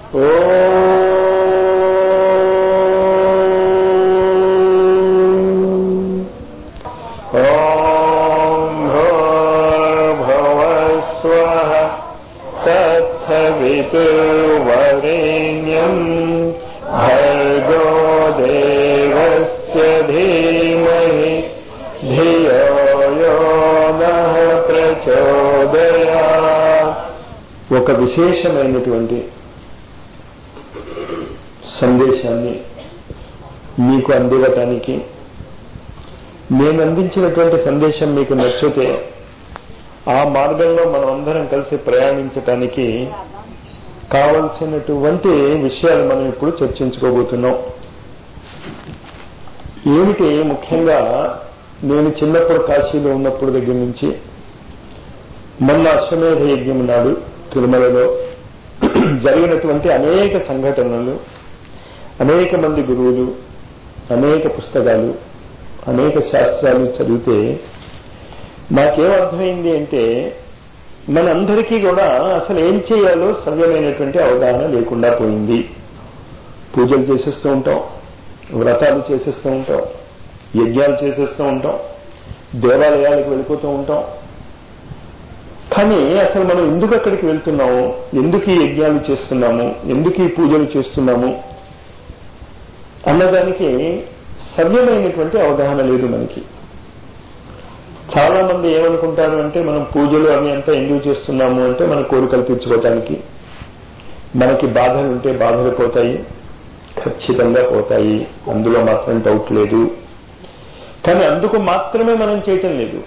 ॐ भूर्भुवस्वः तत्सवितुर्वरेण्यम् भर्गो देवस्य धीमहि धियो यो नः ప్రచోదయా ఒక విశేషమైనటువంటి సందేశాన్ని మీకు అందివ్వటానికి నేను అందించినటువంటి సందేశం మీకు నచ్చితే ఆ మార్గంలో మనం అందరం కలిసి ప్రయాణించటానికి కావలసినటువంటి విషయాలు మనం ఇప్పుడు చర్చించుకోబోతున్నాం ఏమిటి ముఖ్యంగా నేను చిన్నప్పుడు కాశీలో ఉన్నప్పుడు దగ్గర నుంచి మొన్న అశ్వమేధ యజ్ఞం నాడు తిరుమలలో జరిగినటువంటి అనేక సంఘటనలు అనేక మంది గురువులు అనేక పుస్తకాలు అనేక శాస్త్రాలు చదివితే నాకేం అర్థమైంది అంటే మనందరికీ కూడా అసలు ఏం చేయాలో సవ్యమైనటువంటి అవగాహన లేకుండా పోయింది పూజలు చేసేస్తూ ఉంటాం వ్రతాలు చేసేస్తూ ఉంటాం యజ్ఞాలు చేసేస్తూ ఉంటాం దేవాలయాలకు వెళ్ళిపోతూ ఉంటాం కానీ అసలు మనం ఎందుకు అక్కడికి వెళ్తున్నాము ఎందుకు ఈ యజ్ఞాలు చేస్తున్నాము ఎందుకు ఈ పూజలు చేస్తున్నాము అన్నదానికి సవ్యమైనటువంటి అవగాహన లేదు మనకి చాలా మంది ఏమనుకుంటారు అంటే మనం పూజలు అవి అంతా ఎందుకు చేస్తున్నాము అంటే మన కోరికలు తీర్చుకోవటానికి మనకి బాధలు ఉంటే బాధలు పోతాయి ఖచ్చితంగా పోతాయి అందులో మాత్రం డౌట్ లేదు కానీ అందుకు మాత్రమే మనం చేయటం లేదు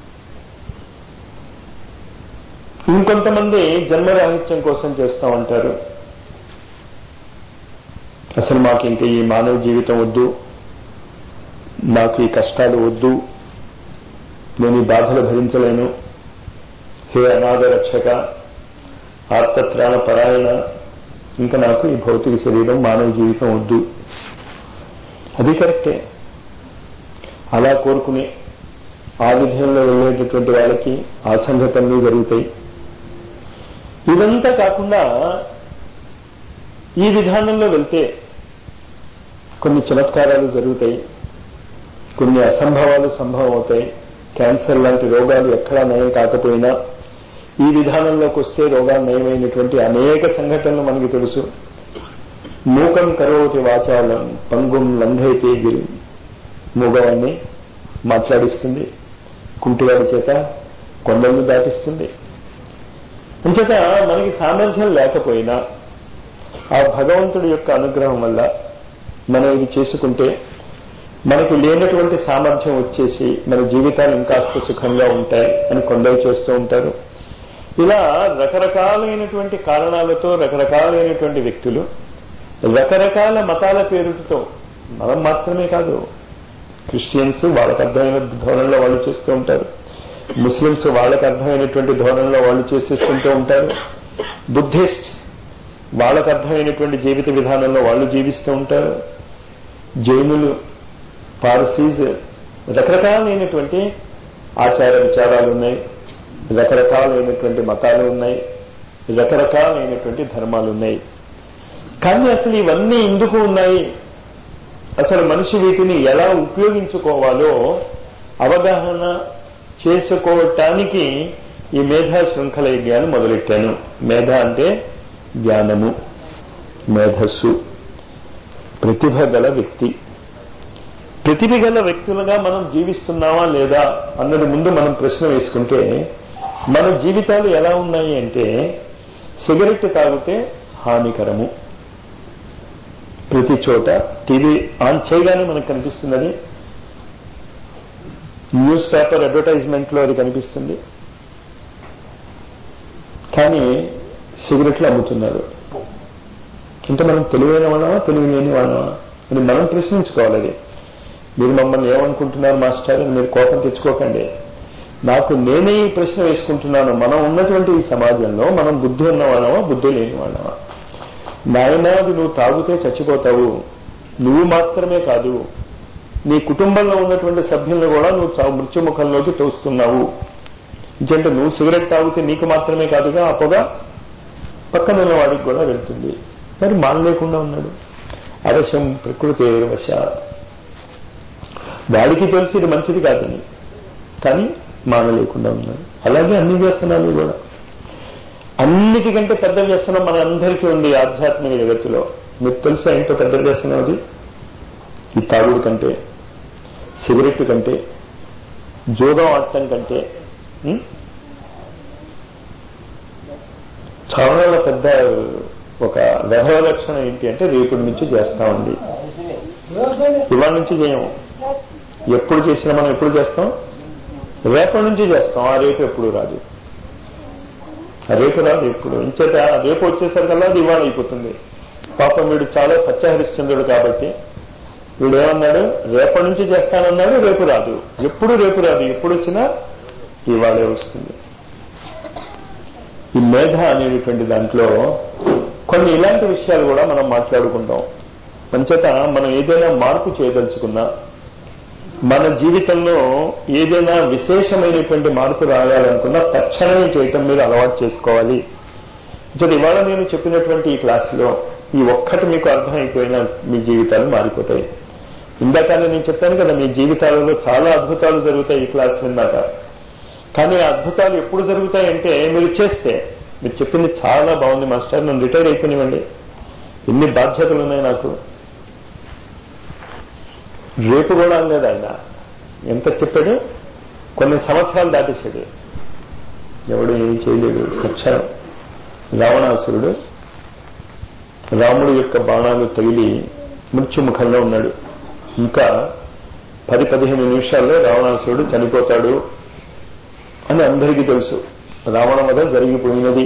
ఇంకొంతమంది జన్మరాహిత్యం కోసం చేస్తా ఉంటారు అసలు మాకు ఇంకా ఈ మానవ జీవితం వద్దు నాకు ఈ కష్టాలు వద్దు నేను ఈ బాధలు భరించలేను హే అనాథ రక్షక ఆర్తత్రాణ పరాయణ ఇంకా నాకు ఈ భౌతిక శరీరం మానవ జీవితం వద్దు అది కరెక్టే అలా కోరుకుని ఆ విధంలో వెళ్ళేటటువంటి వాళ్ళకి ఆ సంఘటనలు జరుగుతాయి ఇదంతా కాకుండా ఈ విధానంలో వెళ్తే కొన్ని చమత్కారాలు జరుగుతాయి కొన్ని అసంభవాలు సంభవం అవుతాయి క్యాన్సర్ లాంటి రోగాలు ఎక్కడా నయం కాకపోయినా ఈ విధానంలోకి వస్తే రోగాలు నయమైనటువంటి అనేక సంఘటనలు మనకి తెలుసు మూకం కరోటి వాచాలం పంగుం లంఘైతే గిరి మూగవాన్ని మాట్లాడిస్తుంది కుంటివాడి చేత కొండలను దాటిస్తుంది అంచేత మనకి సామర్థ్యం లేకపోయినా ఆ భగవంతుడి యొక్క అనుగ్రహం వల్ల మనం ఇది చేసుకుంటే మనకి లేనటువంటి సామర్థ్యం వచ్చేసి మన జీవితాలు ఇంకాస్త సుఖంగా ఉంటాయి అని కొందరు చేస్తూ ఉంటారు ఇలా రకరకాలైనటువంటి కారణాలతో రకరకాలైనటువంటి వ్యక్తులు రకరకాల మతాల పేరుతో మనం మాత్రమే కాదు క్రిస్టియన్స్ వాళ్ళకి అర్థమైన ధోరణిలో వాళ్ళు చేస్తూ ఉంటారు ముస్లిమ్స్ వాళ్ళకి అర్థమైనటువంటి ధోరణిలో వాళ్ళు చేసేసుకుంటూ ఉంటారు బుద్ధిస్ట్స్ వాళ్ళకు అర్థమైనటువంటి జీవిత విధానంలో వాళ్ళు జీవిస్తూ ఉంటారు జైనులు పారసీస్ రకరకాలైనటువంటి ఆచార విచారాలు ఉన్నాయి రకరకాలైనటువంటి మతాలు ఉన్నాయి రకరకాలైనటువంటి ధర్మాలు ఉన్నాయి కానీ అసలు ఇవన్నీ ఎందుకు ఉన్నాయి అసలు మనిషి వీటిని ఎలా ఉపయోగించుకోవాలో అవగాహన చేసుకోవటానికి ఈ మేధా శృంఖల యజ్ఞాన్ని మొదలెట్టాను మేధ అంటే జ్ఞానము మేధస్సు ప్రతిభ గల వ్యక్తి ప్రతిభ గల వ్యక్తులుగా మనం జీవిస్తున్నావా లేదా అన్నది ముందు మనం ప్రశ్న వేసుకుంటే మన జీవితాలు ఎలా ఉన్నాయి అంటే సిగరెట్ తాగితే హానికరము ప్రతి చోట టీవీ ఆన్ చేయగానే మనకు కనిపిస్తున్నది న్యూస్ పేపర్ అడ్వర్టైజ్మెంట్లో అది కనిపిస్తుంది కానీ సిగరెట్లు అమ్ముతున్నారు ఇంకా మనం తెలివైన వాళ్ళమా తెలివి లేని వాళ్ళమా అని మనం ప్రశ్నించుకోవాలి అది మీరు మమ్మల్ని ఏమనుకుంటున్నారు మాస్టర్ అని మీరు కోపం తెచ్చుకోకండి నాకు నేనే ఈ ప్రశ్న వేసుకుంటున్నాను మనం ఉన్నటువంటి ఈ సమాజంలో మనం బుద్ధి ఉన్న వాళ్ళమా బుద్ధి లేని వాళ్ళమా నాయనా అది నువ్వు తాగితే చచ్చిపోతావు నువ్వు మాత్రమే కాదు నీ కుటుంబంలో ఉన్నటువంటి సభ్యులను కూడా నువ్వు చావు మృత్యుముఖంలోకి తోస్తున్నావు ఇంకంటే నువ్వు సిగరెట్ తాగితే నీకు మాత్రమే కాదుగా ఆ పొగ పక్కనున్న వాడికి కూడా వెళ్తుంది మరి మానలేకుండా ఉన్నాడు అవశ్యం ప్రకృతి వశ వాడికి తెలిసి ఇది మంచిది కాదని కానీ మానలేకుండా ఉన్నాడు అలాగే అన్ని వ్యసనాలు కూడా అన్నిటికంటే పెద్ద వ్యసనం మన అందరికీ ఉంది ఆధ్యాత్మిక జగత్తులో మీకు తెలుసా ఏంటో పెద్ద వ్యసనం అది ఈ తాగుడు కంటే సిగరెట్ కంటే జోగం ఆడటం కంటే ఉం? చాలా పెద్ద ఒక వ్యవహార లక్షణం ఏంటి అంటే రేపటి నుంచి చేస్తామండి ఇవాళ నుంచి చేయము ఎప్పుడు చేసినా మనం ఎప్పుడు చేస్తాం రేపటి నుంచి చేస్తాం ఆ రేపు ఎప్పుడు రాదు ఆ రేపు రాదు ఎప్పుడు ఇంచేత రేపు వచ్చేసరికల్లా అది ఇవాళ అయిపోతుంది పాపం వీడు చాలా సత్యహరిశ్చంద్రుడు కాబట్టి వీడు ఏమన్నాడు రేపటి నుంచి చేస్తానన్నాడు రేపు రాదు ఎప్పుడు రేపు రాదు ఎప్పుడు వచ్చినా ఇవాళే వస్తుంది ఈ మేధ అనేటువంటి దాంట్లో కొన్ని ఇలాంటి విషయాలు కూడా మనం మాట్లాడుకుంటాం మంచేత మనం ఏదైనా మార్పు చేయదలుచుకున్నా మన జీవితంలో ఏదైనా విశేషమైనటువంటి మార్పు రావాలనుకున్నా తక్షణమే చేయటం మీద అలవాటు చేసుకోవాలి సో ఇవాళ నేను చెప్పినటువంటి ఈ క్లాసులో ఈ ఒక్కటి మీకు అర్థమైపోయినా మీ జీవితాలు మారిపోతాయి ఇందాకనే నేను చెప్పాను కదా మీ జీవితాలలో చాలా అద్భుతాలు జరుగుతాయి ఈ క్లాస్ విన్నాక కానీ ఆ అద్భుతాలు ఎప్పుడు జరుగుతాయంటే మీరు చేస్తే మీరు చెప్పింది చాలా బాగుంది మాస్టర్ నన్ను రిటైర్ అయిపోయినివ్వండి ఎన్ని బాధ్యతలు ఉన్నాయి నాకు రేపు కూడా అనలేదు ఆయన ఎంత చెప్పాడు కొన్ని సంవత్సరాలు దాటేశాడు ఎవడు ఏం చేయలేడు తక్షణం రావణాసురుడు రాముడు యొక్క బాణాలు తగిలి మృత్యుముఖంలో ఉన్నాడు ఇంకా పది పదిహేను నిమిషాల్లో రావణాసురుడు చనిపోతాడు అని అందరికీ తెలుసు రావణ వద జరిగిపోయినది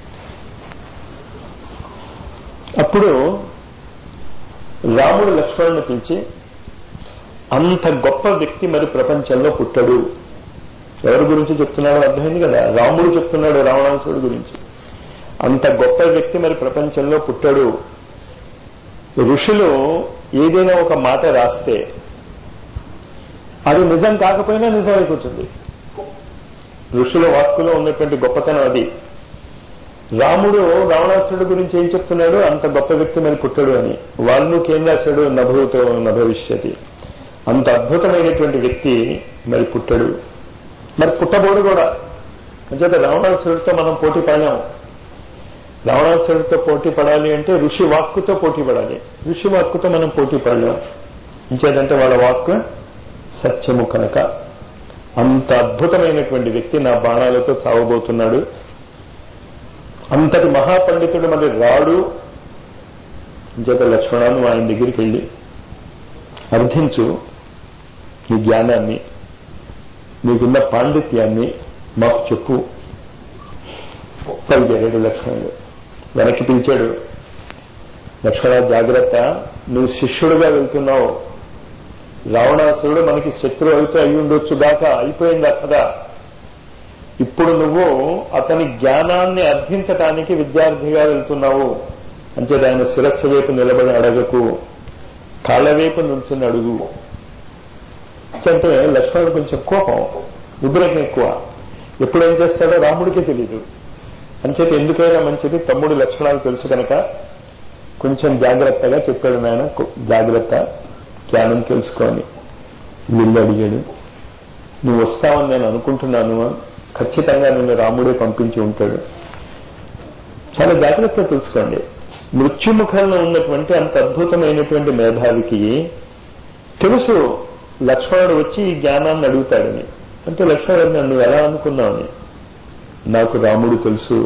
అప్పుడు రాముడు లక్ష్మణుని పిలిచి అంత గొప్ప వ్యక్తి మరి ప్రపంచంలో పుట్టడు ఎవరి గురించి చెప్తున్నాడో అర్థమైంది కదా రాముడు చెప్తున్నాడు రావణాసురుడు గురించి అంత గొప్ప వ్యక్తి మరి ప్రపంచంలో పుట్టాడు ఋషులు ఏదైనా ఒక మాట రాస్తే అది నిజం కాకపోయినా నిజం అయిపోతుంది ఋషుల వాక్కులో ఉన్నటువంటి గొప్పతనం అది రాముడు రావణాసురుడు గురించి ఏం చెప్తున్నాడు అంత గొప్ప వ్యక్తి మరి పుట్టాడు అని వాల్మీకి ఏం రాశాడు నభూతో నభవిష్యతి అంత అద్భుతమైనటువంటి వ్యక్తి మరి పుట్టాడు మరి పుట్టబోడు కూడా అంచేత రావణాసురుడితో మనం పోటీ పడినాం రావణాసురుడితో పోటీ పడాలి అంటే ఋషి వాక్కుతో పోటీ పడాలి ఋషి వాక్కుతో మనం పోటీ పడలేం ఇంచేదంటే వాళ్ళ వాక్కు సత్యము కనుక అంత అద్భుతమైనటువంటి వ్యక్తి నా బాణాలతో చావబోతున్నాడు అంతటి మహాపండితుడు మరి రాడు ఇంచేత లక్ష్మణాన్ని ఆయన దగ్గరికి వెళ్ళి అర్థించు నీ జ్ఞానాన్ని నీకున్న పాండిత్యాన్ని మాకు చెప్పు పలికాడు లక్ష్మణుడు వెనక్కి పిలిచాడు లక్ష్మణ జాగ్రత్త నువ్వు శిష్యుడుగా వెళ్తున్నావు రావణాసురుడు మనకి శత్రు అవుతూ అయి ఉండొచ్చు గాక అయిపోయింది అక్కడ ఇప్పుడు నువ్వు అతని జ్ఞానాన్ని అర్థించటానికి విద్యార్థిగా వెళ్తున్నావు అంటే ఆయన శిరస్సు వైపు నిలబడి అడగకు కాళ్ళ వైపు నుంచుని అడుగు అంటే లక్ష్మణుడు కొంచెం కోపం ఉద్రేకం ఎక్కువ ఎప్పుడు ఏం చేస్తాడో రాముడికి తెలీదు అంచేత ఎందుకైనా మంచిది తమ్ముడు లక్షణాలు తెలుసు కనుక కొంచెం జాగ్రత్తగా చెప్పాడు నాయన జాగ్రత్త జ్ఞానం తెలుసుకొని వీళ్ళు అడిగాడు నువ్వు వస్తావని నేను అనుకుంటున్నాను ఖచ్చితంగా నిన్ను రాముడే పంపించి ఉంటాడు చాలా జాగ్రత్తగా తెలుసుకోండి మృత్యుముఖంలో ఉన్నటువంటి అంత అద్భుతమైనటువంటి మేధావికి తెలుసు లక్ష్మణుడు వచ్చి ఈ జ్ఞానాన్ని అడుగుతాడని అంటే లక్ష్మణుడు నన్ను ఎలా అనుకున్నావని నాకు రాముడు తెలుసు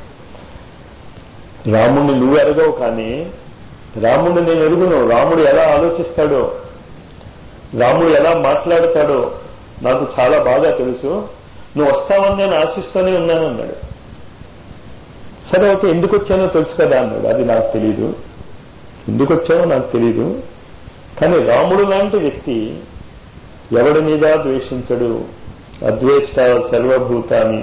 రాముడిని నువ్వు ఎరగవు కానీ రాముడిని నేను ఎరుగును రాముడు ఎలా ఆలోచిస్తాడో రాముడు ఎలా మాట్లాడతాడో నాకు చాలా బాగా తెలుసు నువ్వు వస్తావని నేను ఆశిస్తూనే ఉన్నాను అన్నాడు సరే ఓకే ఎందుకు వచ్చానో తెలుసు కదా అన్నాడు అది నాకు తెలీదు ఎందుకు వచ్చానో నాకు తెలీదు కానీ రాముడు లాంటి వ్యక్తి ఎవడి మీద ద్వేషించడు అద్వేష్ట సర్వభూతాన్ని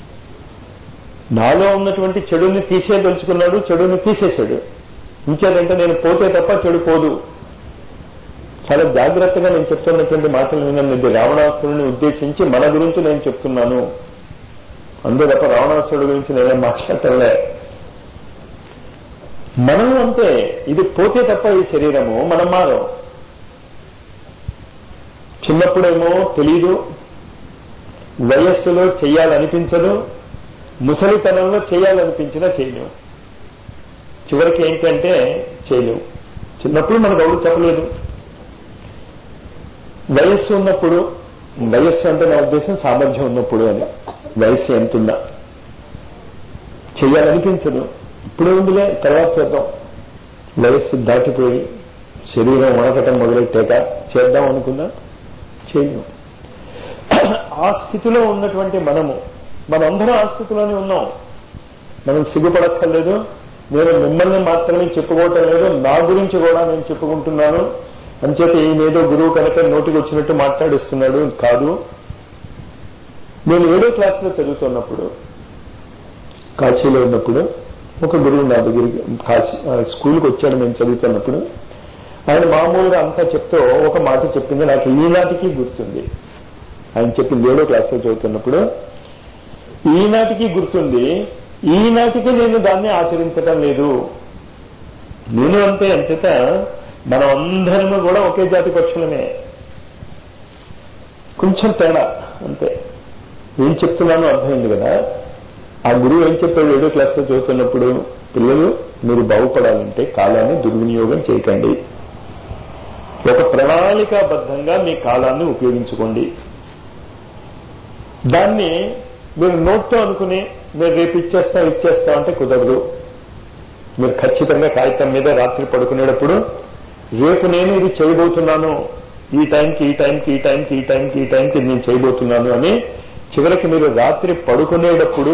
నాలో ఉన్నటువంటి చెడుని తీసేయదలుచుకున్నాడు చెడుని తీసేశాడు ఇంకేదంటే నేను పోతే తప్ప చెడు పోదు చాలా జాగ్రత్తగా నేను చెప్తున్నటువంటి మాటలు వినండి ఇది రావణాసురుని ఉద్దేశించి మన గురించి నేను చెప్తున్నాను అందు తప్ప రావణాసురుడి గురించి నేనేం మాట్లాడటంలే మనం అంతే ఇది పోతే తప్ప ఈ శరీరము మనం మారం చిన్నప్పుడేమో తెలీదు వయస్సులో చెయ్యాలనిపించదు ముసలితనంలో చేయాలనిపించినా చేయలేవు చివరికి ఏంటంటే చేయలేవు చిన్నప్పుడు మనకు ఎవరు చెప్పలేదు వయస్సు ఉన్నప్పుడు వయస్సు అంటే నా ఉద్దేశం సామర్థ్యం ఉన్నప్పుడు అని వయస్సు ఎంతున్నా చెయ్యాలనిపించదు ఇప్పుడే ఉందిలే తర్వాత చేద్దాం వయస్సు దాటిపోయి శరీరం వణకటం మొదలెట్టాక చేద్దాం అనుకున్నా చేయలేము ఆ స్థితిలో ఉన్నటువంటి మనము మనందరం ఆ స్థితిలోనే ఉన్నాం మనం సిగ్గుపడక్కర్లేదు నేను మిమ్మల్ని మాత్రమే చెప్పుకోవటం లేదు నా గురించి కూడా నేను చెప్పుకుంటున్నాను అంచేత ఈయనేదో గురువు కనుక నోటికి వచ్చినట్టు మాట్లాడిస్తున్నాడు కాదు నేను ఏడో క్లాసులో చదువుతున్నప్పుడు కాశీలో ఉన్నప్పుడు ఒక గురువు నా దగ్గరికి కాశీ స్కూల్కి వచ్చాడు మేము చదువుతున్నప్పుడు ఆయన మామూలుగా అంతా చెప్తూ ఒక మాట చెప్పింది నాకు ఈనాటికి గుర్తుంది ఆయన చెప్పింది ఏడో క్లాస్లో చదువుతున్నప్పుడు ఈనాటికి గుర్తుంది ఈనాటికి నేను దాన్ని ఆచరించటం లేదు నేను అంతే అంచేత మనం అందరము కూడా ఒకే జాతి పక్షులమే కొంచెం తేడా అంతే ఏం చెప్తున్నానో అర్థమైంది కదా ఆ గురువు ఏం చెప్పాడు ఏడో క్లాస్లో చదువుతున్నప్పుడు పిల్లలు మీరు బాగుపడాలంటే కాలాన్ని దుర్వినియోగం చేయకండి ఒక ప్రణాళికాబద్ధంగా మీ కాలాన్ని ఉపయోగించుకోండి దాన్ని మీరు నోట్తో అనుకుని మీరు రేపు ఇచ్చేస్తాం ఇచ్చేస్తాం అంటే కుదరదు మీరు ఖచ్చితంగా కాగితం మీద రాత్రి పడుకునేటప్పుడు రేపు నేను ఇది చేయబోతున్నాను ఈ టైంకి ఈ టైంకి ఈ టైంకి ఈ టైంకి ఈ టైంకి నేను చేయబోతున్నాను అని చివరికి మీరు రాత్రి పడుకునేటప్పుడు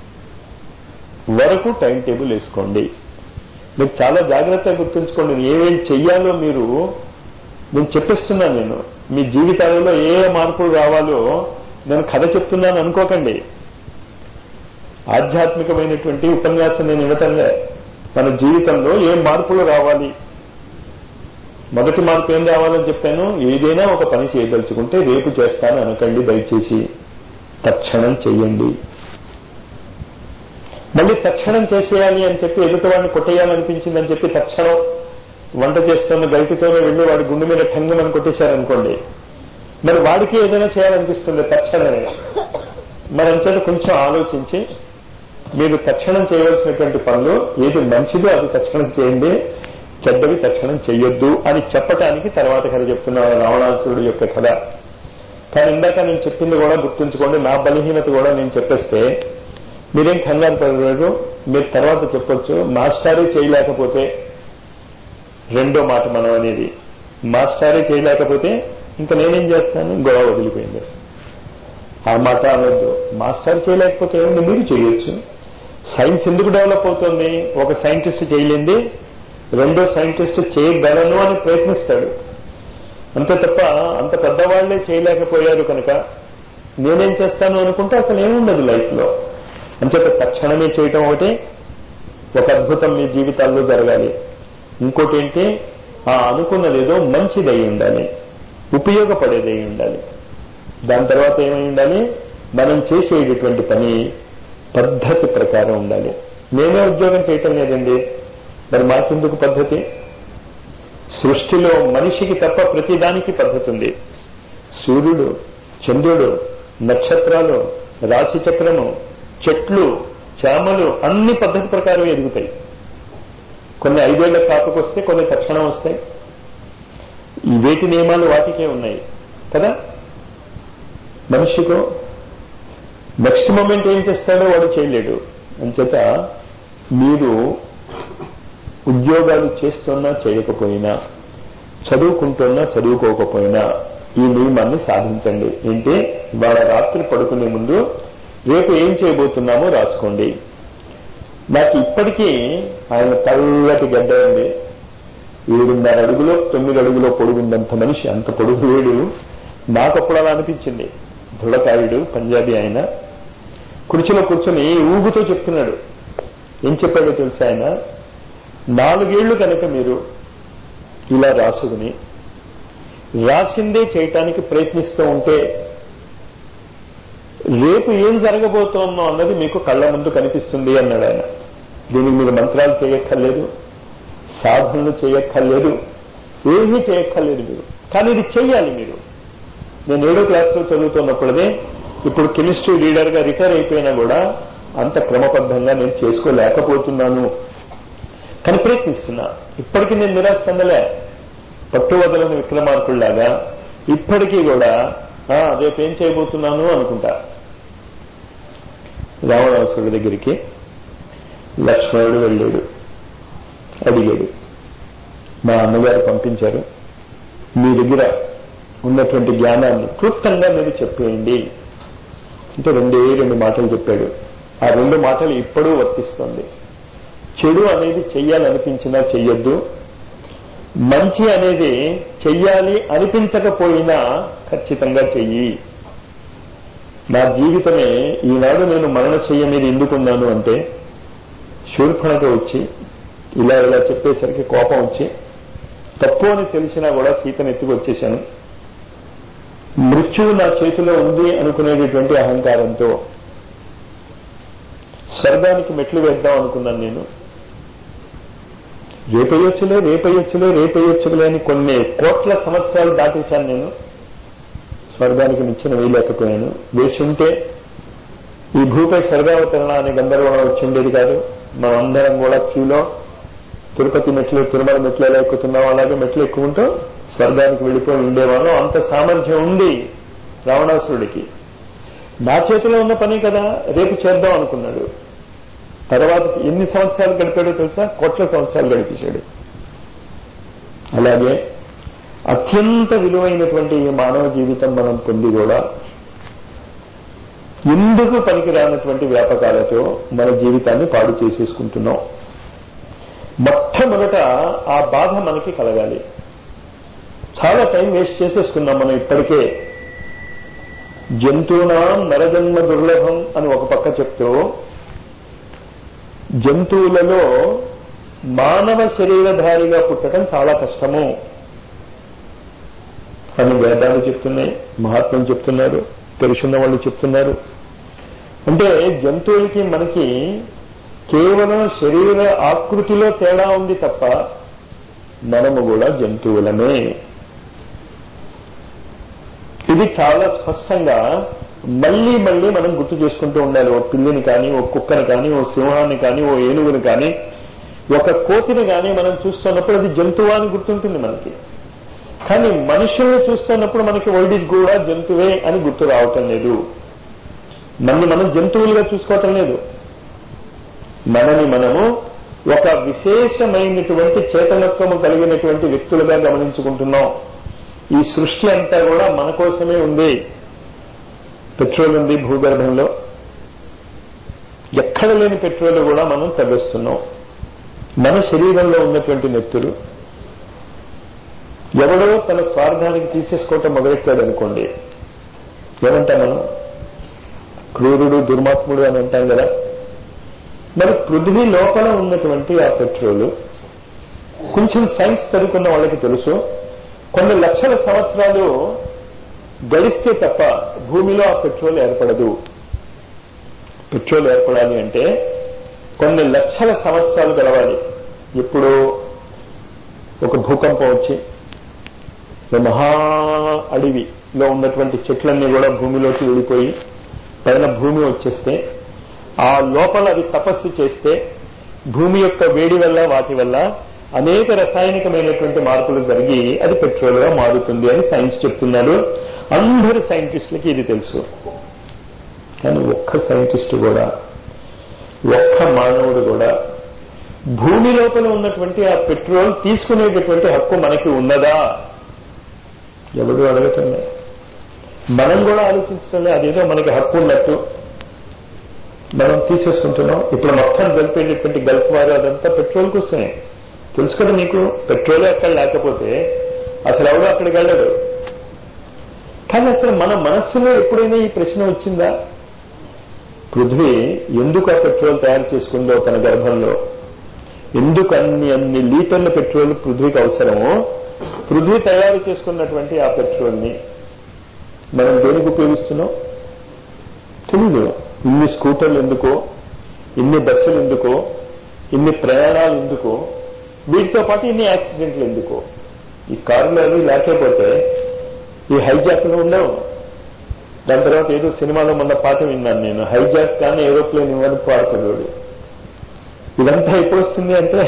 వరకు టైం టేబుల్ వేసుకోండి మీరు చాలా జాగ్రత్తగా గుర్తుంచుకోండి ఏమేం చెయ్యాలో మీరు నేను చెప్పిస్తున్నాను నేను మీ జీవితాలలో ఏ మార్పులు రావాలో నేను కథ చెప్తున్నాను అనుకోకండి ఆధ్యాత్మికమైనటువంటి ఉపన్యాసం నేను ఇవ్వటంలే మన జీవితంలో ఏ మార్పులు రావాలి మొదటి మార్పు ఏం రావాలని చెప్పాను ఏదైనా ఒక పని చేయదలుచుకుంటే రేపు చేస్తాను అనకండి దయచేసి తక్షణం చెయ్యండి మళ్ళీ తక్షణం చేసేయాలి అని చెప్పి ఎదుటివాడిని కొట్టేయాలనిపించిందని చెప్పి తక్షణం వంట చేస్తున్న గరిటితోనే వెళ్ళి వాడి గుండె మీద టంగమని కొట్టేశారనుకోండి మరి వాడికి ఏదైనా చేయాలనిపిస్తుంది తక్షణమే మరి అంచేత కొంచెం ఆలోచించి మీరు తక్షణం చేయవలసినటువంటి పనులు ఏది మంచిదో అది తక్షణం చేయండి చెడ్డవి తక్షణం చెయ్యొద్దు అని చెప్పటానికి తర్వాత కథ చెప్తున్న రావణాసురుడు యొక్క కథ కానీ ఇందాక నేను చెప్పింది కూడా గుర్తుంచుకోండి నా బలహీనత కూడా నేను చెప్పేస్తే మీరేం కంగారు పడలేదు మీరు తర్వాత చెప్పొచ్చు మాస్టారే చేయలేకపోతే రెండో మాట మనం అనేది మాస్టారే చేయలేకపోతే ఇంకా నేనేం చేస్తాను గొడవ వదిలిపోయింది ఆ మాట అనొద్దు మాస్టర్ చేయలేకపోతే ఏముంది మీరు చేయొచ్చు సైన్స్ ఎందుకు డెవలప్ అవుతుంది ఒక సైంటిస్ట్ చేయలేంది రెండో సైంటిస్ట్ చేయగలను అని ప్రయత్నిస్తాడు అంతే తప్ప అంత పెద్దవాళ్లే చేయలేకపోయారు కనుక నేనేం చేస్తాను అనుకుంటే అసలు ఏముండదు లైఫ్ లో అంచేత తక్షణమే చేయటం ఒకటి ఒక అద్భుతం మీ జీవితాల్లో జరగాలి ఇంకోటి ఏంటి ఆ అనుకున్నదేదో మంచిదై ఉండాలి ఉపయోగపడేదై ఉండాలి దాని తర్వాత ఏమై ఉండాలి మనం చేసేటటువంటి పని పద్ధతి ప్రకారం ఉండాలి నేనే ఉద్యోగం చేయటం లేదండి మరి మాకెందుకు పద్ధతి సృష్టిలో మనిషికి తప్ప ప్రతిదానికి పద్ధతి ఉంది సూర్యుడు చంద్రుడు నక్షత్రాలు రాశి చక్రము చెట్లు చేమలు అన్ని పద్ధతి ప్రకారం ఎదుగుతాయి కొన్ని ఐదేళ్ల కాపుకొస్తే కొన్ని తక్షణం వస్తాయి ఈ వేటి నియమాలు వాటికే ఉన్నాయి కదా మనిషికో నెక్స్ట్ మూమెంట్ ఏం చేస్తాడో వాడు చేయలేడు అంచేత మీరు ఉద్యోగాలు చేస్తున్నా చేయకపోయినా చదువుకుంటున్నా చదువుకోకపోయినా ఈ నియమాన్ని సాధించండి ఏంటి వాళ్ళ రాత్రి పడుకునే ముందు రేపు ఏం చేయబోతున్నామో రాసుకోండి నాకు ఇప్పటికీ ఆయన తెల్లటి గడ్డ ఉంది ఏడున్నర అడుగులో తొమ్మిది అడుగులో పొడుగుందంత మనిషి అంత పొడుగు వేడు నాకప్పుడు అలా అనిపించింది దృఢకాయుడు పంజాబీ ఆయన కుర్చీలో కూర్చొని ఊగుతో చెప్తున్నాడు ఏం చెప్పాడో తెలుసా ఆయన నాలుగేళ్లు కనుక మీరు ఇలా రాసుకుని రాసిందే చేయటానికి ప్రయత్నిస్తూ ఉంటే రేపు ఏం జరగబోతోందో అన్నది మీకు కళ్ళ ముందు కనిపిస్తుంది అన్నాడు ఆయన దీనికి మీరు మంత్రాలు చేయక్కర్లేదు సాధనలు చేయక్కర్లేదు ఏమీ చేయక్కర్లేదు మీరు కానీ ఇది చెయ్యాలి మీరు నేను ఏడో క్లాస్లో చదువుతున్నప్పుడే ఇప్పుడు కెమిస్ట్రీ లీడర్గా రిటైర్ అయిపోయినా కూడా అంత క్రమబద్ధంగా నేను చేసుకోలేకపోతున్నాను కానీ ప్రయత్నిస్తున్నా ఇప్పటికీ నేను నిరాశ చెందలే పట్టువదలని విక్రమార్కుల్లాగా ఇప్పటికీ కూడా "ఆ, రేపు ఏం చేయబోతున్నాను అనుకుంటా రావణాసురుడి దగ్గరికి లక్ష్మణుడు వెళ్ళాడు అడిగాడు మా అన్నగారు పంపించారు మీ దగ్గర ఉన్నటువంటి జ్ఞానాన్ని క్లుప్తంగా మీరు చెప్పేయండి అంటే రెండే రెండు మాటలు చెప్పాడు ఆ రెండు మాటలు ఇప్పుడూ వర్తిస్తోంది చెడు అనేది చెయ్యాలనిపించినా చెయ్యొద్దు మంచి అనేది చెయ్యాలి అనిపించకపోయినా ఖచ్చితంగా చెయ్యి నా జీవితమే ఈనాడు నేను మరణశయ్య మీద ఎందుకున్నాను అంటే శూర్పణక వచ్చి ఇలా ఇలా చెప్పేసరికి కోపం వచ్చి తప్పు అని తెలిసినా కూడా సీతను ఎత్తుకు వచ్చేశాను మృత్యువు నా చేతిలో ఉంది అనుకునేటటువంటి అహంకారంతో స్వర్గానికి మెట్లు వేద్దాం అనుకున్నాను నేను రేపయ్యొచ్చులే రేపయ్యొచ్చులే రేపయ్యొచ్చులే అని కొన్ని కోట్ల సంవత్సరాలు దాటేశాను నేను స్వర్గానికి నిచ్చిన వేయలేకపోయాను వేసి ఉంటే ఈ భూపై స్వర్గావతరణ అనే గందరగోళం వచ్చిండేది కాదు మనందరం కూడా క్యూలో తిరుపతి మెట్లు తిరుమల మెట్లు ఎలా ఎక్కుతున్నాం అలాగే మెట్లు ఎక్కుకుంటూ స్వర్గానికి వెళ్ళిపోయి ఉండేవాళ్ళం అంత సామర్థ్యం ఉంది రావణాసురుడికి నా చేతిలో ఉన్న పని కదా రేపు చేద్దాం అనుకున్నాడు తర్వాత ఎన్ని సంవత్సరాలు గడిపాడో తెలుసా కోట్ల సంవత్సరాలు గడిపేశాడు అలాగే అత్యంత విలువైనటువంటి ఈ మానవ జీవితం మనం పొంది కూడా ఎందుకు పనికిరానటువంటి వ్యాపకాలతో మన జీవితాన్ని పాడు చేసేసుకుంటున్నాం మొట్టమొదట ఆ బాధ మనకి కలగాలి చాలా టైం వేస్ట్ చేసేసుకున్నాం మనం ఇప్పటికే జంతువునాం నరజన్మ దుర్లభం అని ఒక పక్క చెప్తూ జంతువులలో మానవ శరీరధారిగా పుట్టడం చాలా కష్టము అని వేదాలు చెప్తున్నాయి మహాత్ములు చెప్తున్నారు తెలుసున్న వాళ్ళు చెప్తున్నారు అంటే జంతువులకి మనకి కేవలం శరీర ఆకృతిలో తేడా ఉంది తప్ప మనము కూడా జంతువులమే ఇది చాలా స్పష్టంగా మళ్ళీ మళ్ళీ మనం గుర్తు చేసుకుంటూ ఉండాలి ఓ పిల్లిని కానీ ఓ కుక్కని కానీ ఓ సింహాన్ని కానీ ఓ ఏనుగుని కానీ ఒక కోతిని కానీ మనం చూస్తున్నప్పుడు అది జంతువు అని గుర్తుంటుంది మనకి కానీ మనుషుల్ని చూస్తున్నప్పుడు మనకి వైడిస్ కూడా జంతువే అని గుర్తు రావటం లేదు మనని మనం జంతువులుగా చూసుకోవటం లేదు మనని మనము ఒక విశేషమైనటువంటి చేతనత్వము కలిగినటువంటి వ్యక్తులుగా గమనించుకుంటున్నాం ఈ సృష్టి అంతా కూడా మన కోసమే ఉంది పెట్రోల్ ఉంది భూగర్భంలో ఎక్కడ లేని పెట్రోల్ కూడా మనం తగ్గిస్తున్నాం మన శరీరంలో ఉన్నటువంటి నెత్తురు ఎవడో తన స్వార్థానికి తీసేసుకోవటం మొదలెట్టాడు అనుకోండి ఏమంటాం మనం క్రూరుడు దుర్మాత్ముడు అని అంటాం కదా మరి పృథ్వీ లోపల ఉన్నటువంటి ఆ పెట్రోల్ కొంచెం సైన్స్ చదువుకున్న వాళ్ళకి తెలుసు కొన్ని లక్షల సంవత్సరాలు గడిస్తే తప్ప భూమిలో ఆ పెట్రోల్ ఏర్పడదు పెట్రోల్ ఏర్పడాలి అంటే కొన్ని లక్షల సంవత్సరాలు గడవాలి ఇప్పుడు ఒక భూకంపం వచ్చి ఓ మహా అడవిలో ఉన్నటువంటి చెట్లన్నీ కూడా భూమిలోకి వెళ్ళిపోయి పైన భూమి వచ్చేస్తే ఆ లోపల అది తపస్సు చేస్తే భూమి యొక్క వేడి వల్ల వాటి వల్ల అనేక రసాయనికమైనటువంటి మార్పులు జరిగి అది పెట్రోల్ గా మారుతుంది అని సైన్స్ చెప్తున్నారు అందరు సైంటిస్టులకి ఇది తెలుసు కానీ ఒక్క సైంటిస్ట్ కూడా ఒక్క మానవుడు కూడా భూమి లోపల ఉన్నటువంటి ఆ పెట్రోల్ తీసుకునేటటువంటి హక్కు మనకి ఉన్నదా ఎవడు అడగటంలే మనం కూడా ఆలోచించటంలే అదేదో మనకి హక్కు ఉన్నట్టు మనం తీసేసుకుంటున్నాం ఇప్పుడు మొత్తం గల్పేటటువంటి గల్ఫ్ వారు అదంతా పెట్రోల్ కోసమే తెలుసు కదా నీకు పెట్రోలే అక్కడ లేకపోతే అసలు ఎవడో అక్కడికి వెళ్ళడు కానీ అసలు మన మనస్సులో ఎప్పుడైనా ఈ ప్రశ్న వచ్చిందా పృథ్వీ ఎందుకు ఆ పెట్రోల్ తయారు చేసుకుందో తన గర్భంలో ఎందుకు అన్ని అన్ని లీటర్ల పెట్రోల్ పృథ్వీకి అవసరమో పృథ్వీ తయారు చేసుకున్నటువంటి ఆ పెట్రోల్ని మనం దేనికి ఉపయోగిస్తున్నాం తెలీదు ఇన్ని స్కూటర్లు ఎందుకో ఇన్ని బస్సులు ఎందుకో ఇన్ని ప్రయాణాలు ఎందుకో వీటితో పాటు ఇన్ని యాక్సిడెంట్లు ఎందుకు ఈ కారులో అవి లేకపోతే ఈ హైజాక్లు ఉండవు దాని తర్వాత ఏదో సినిమాలో మొన్న పాట విన్నాను నేను హైజాక్ కానీ ఏరోప్లేన్ ఇవ్వని పాడుతాడు వాడు. ఇదంతా ఎప్పుడు వస్తుంది అంటే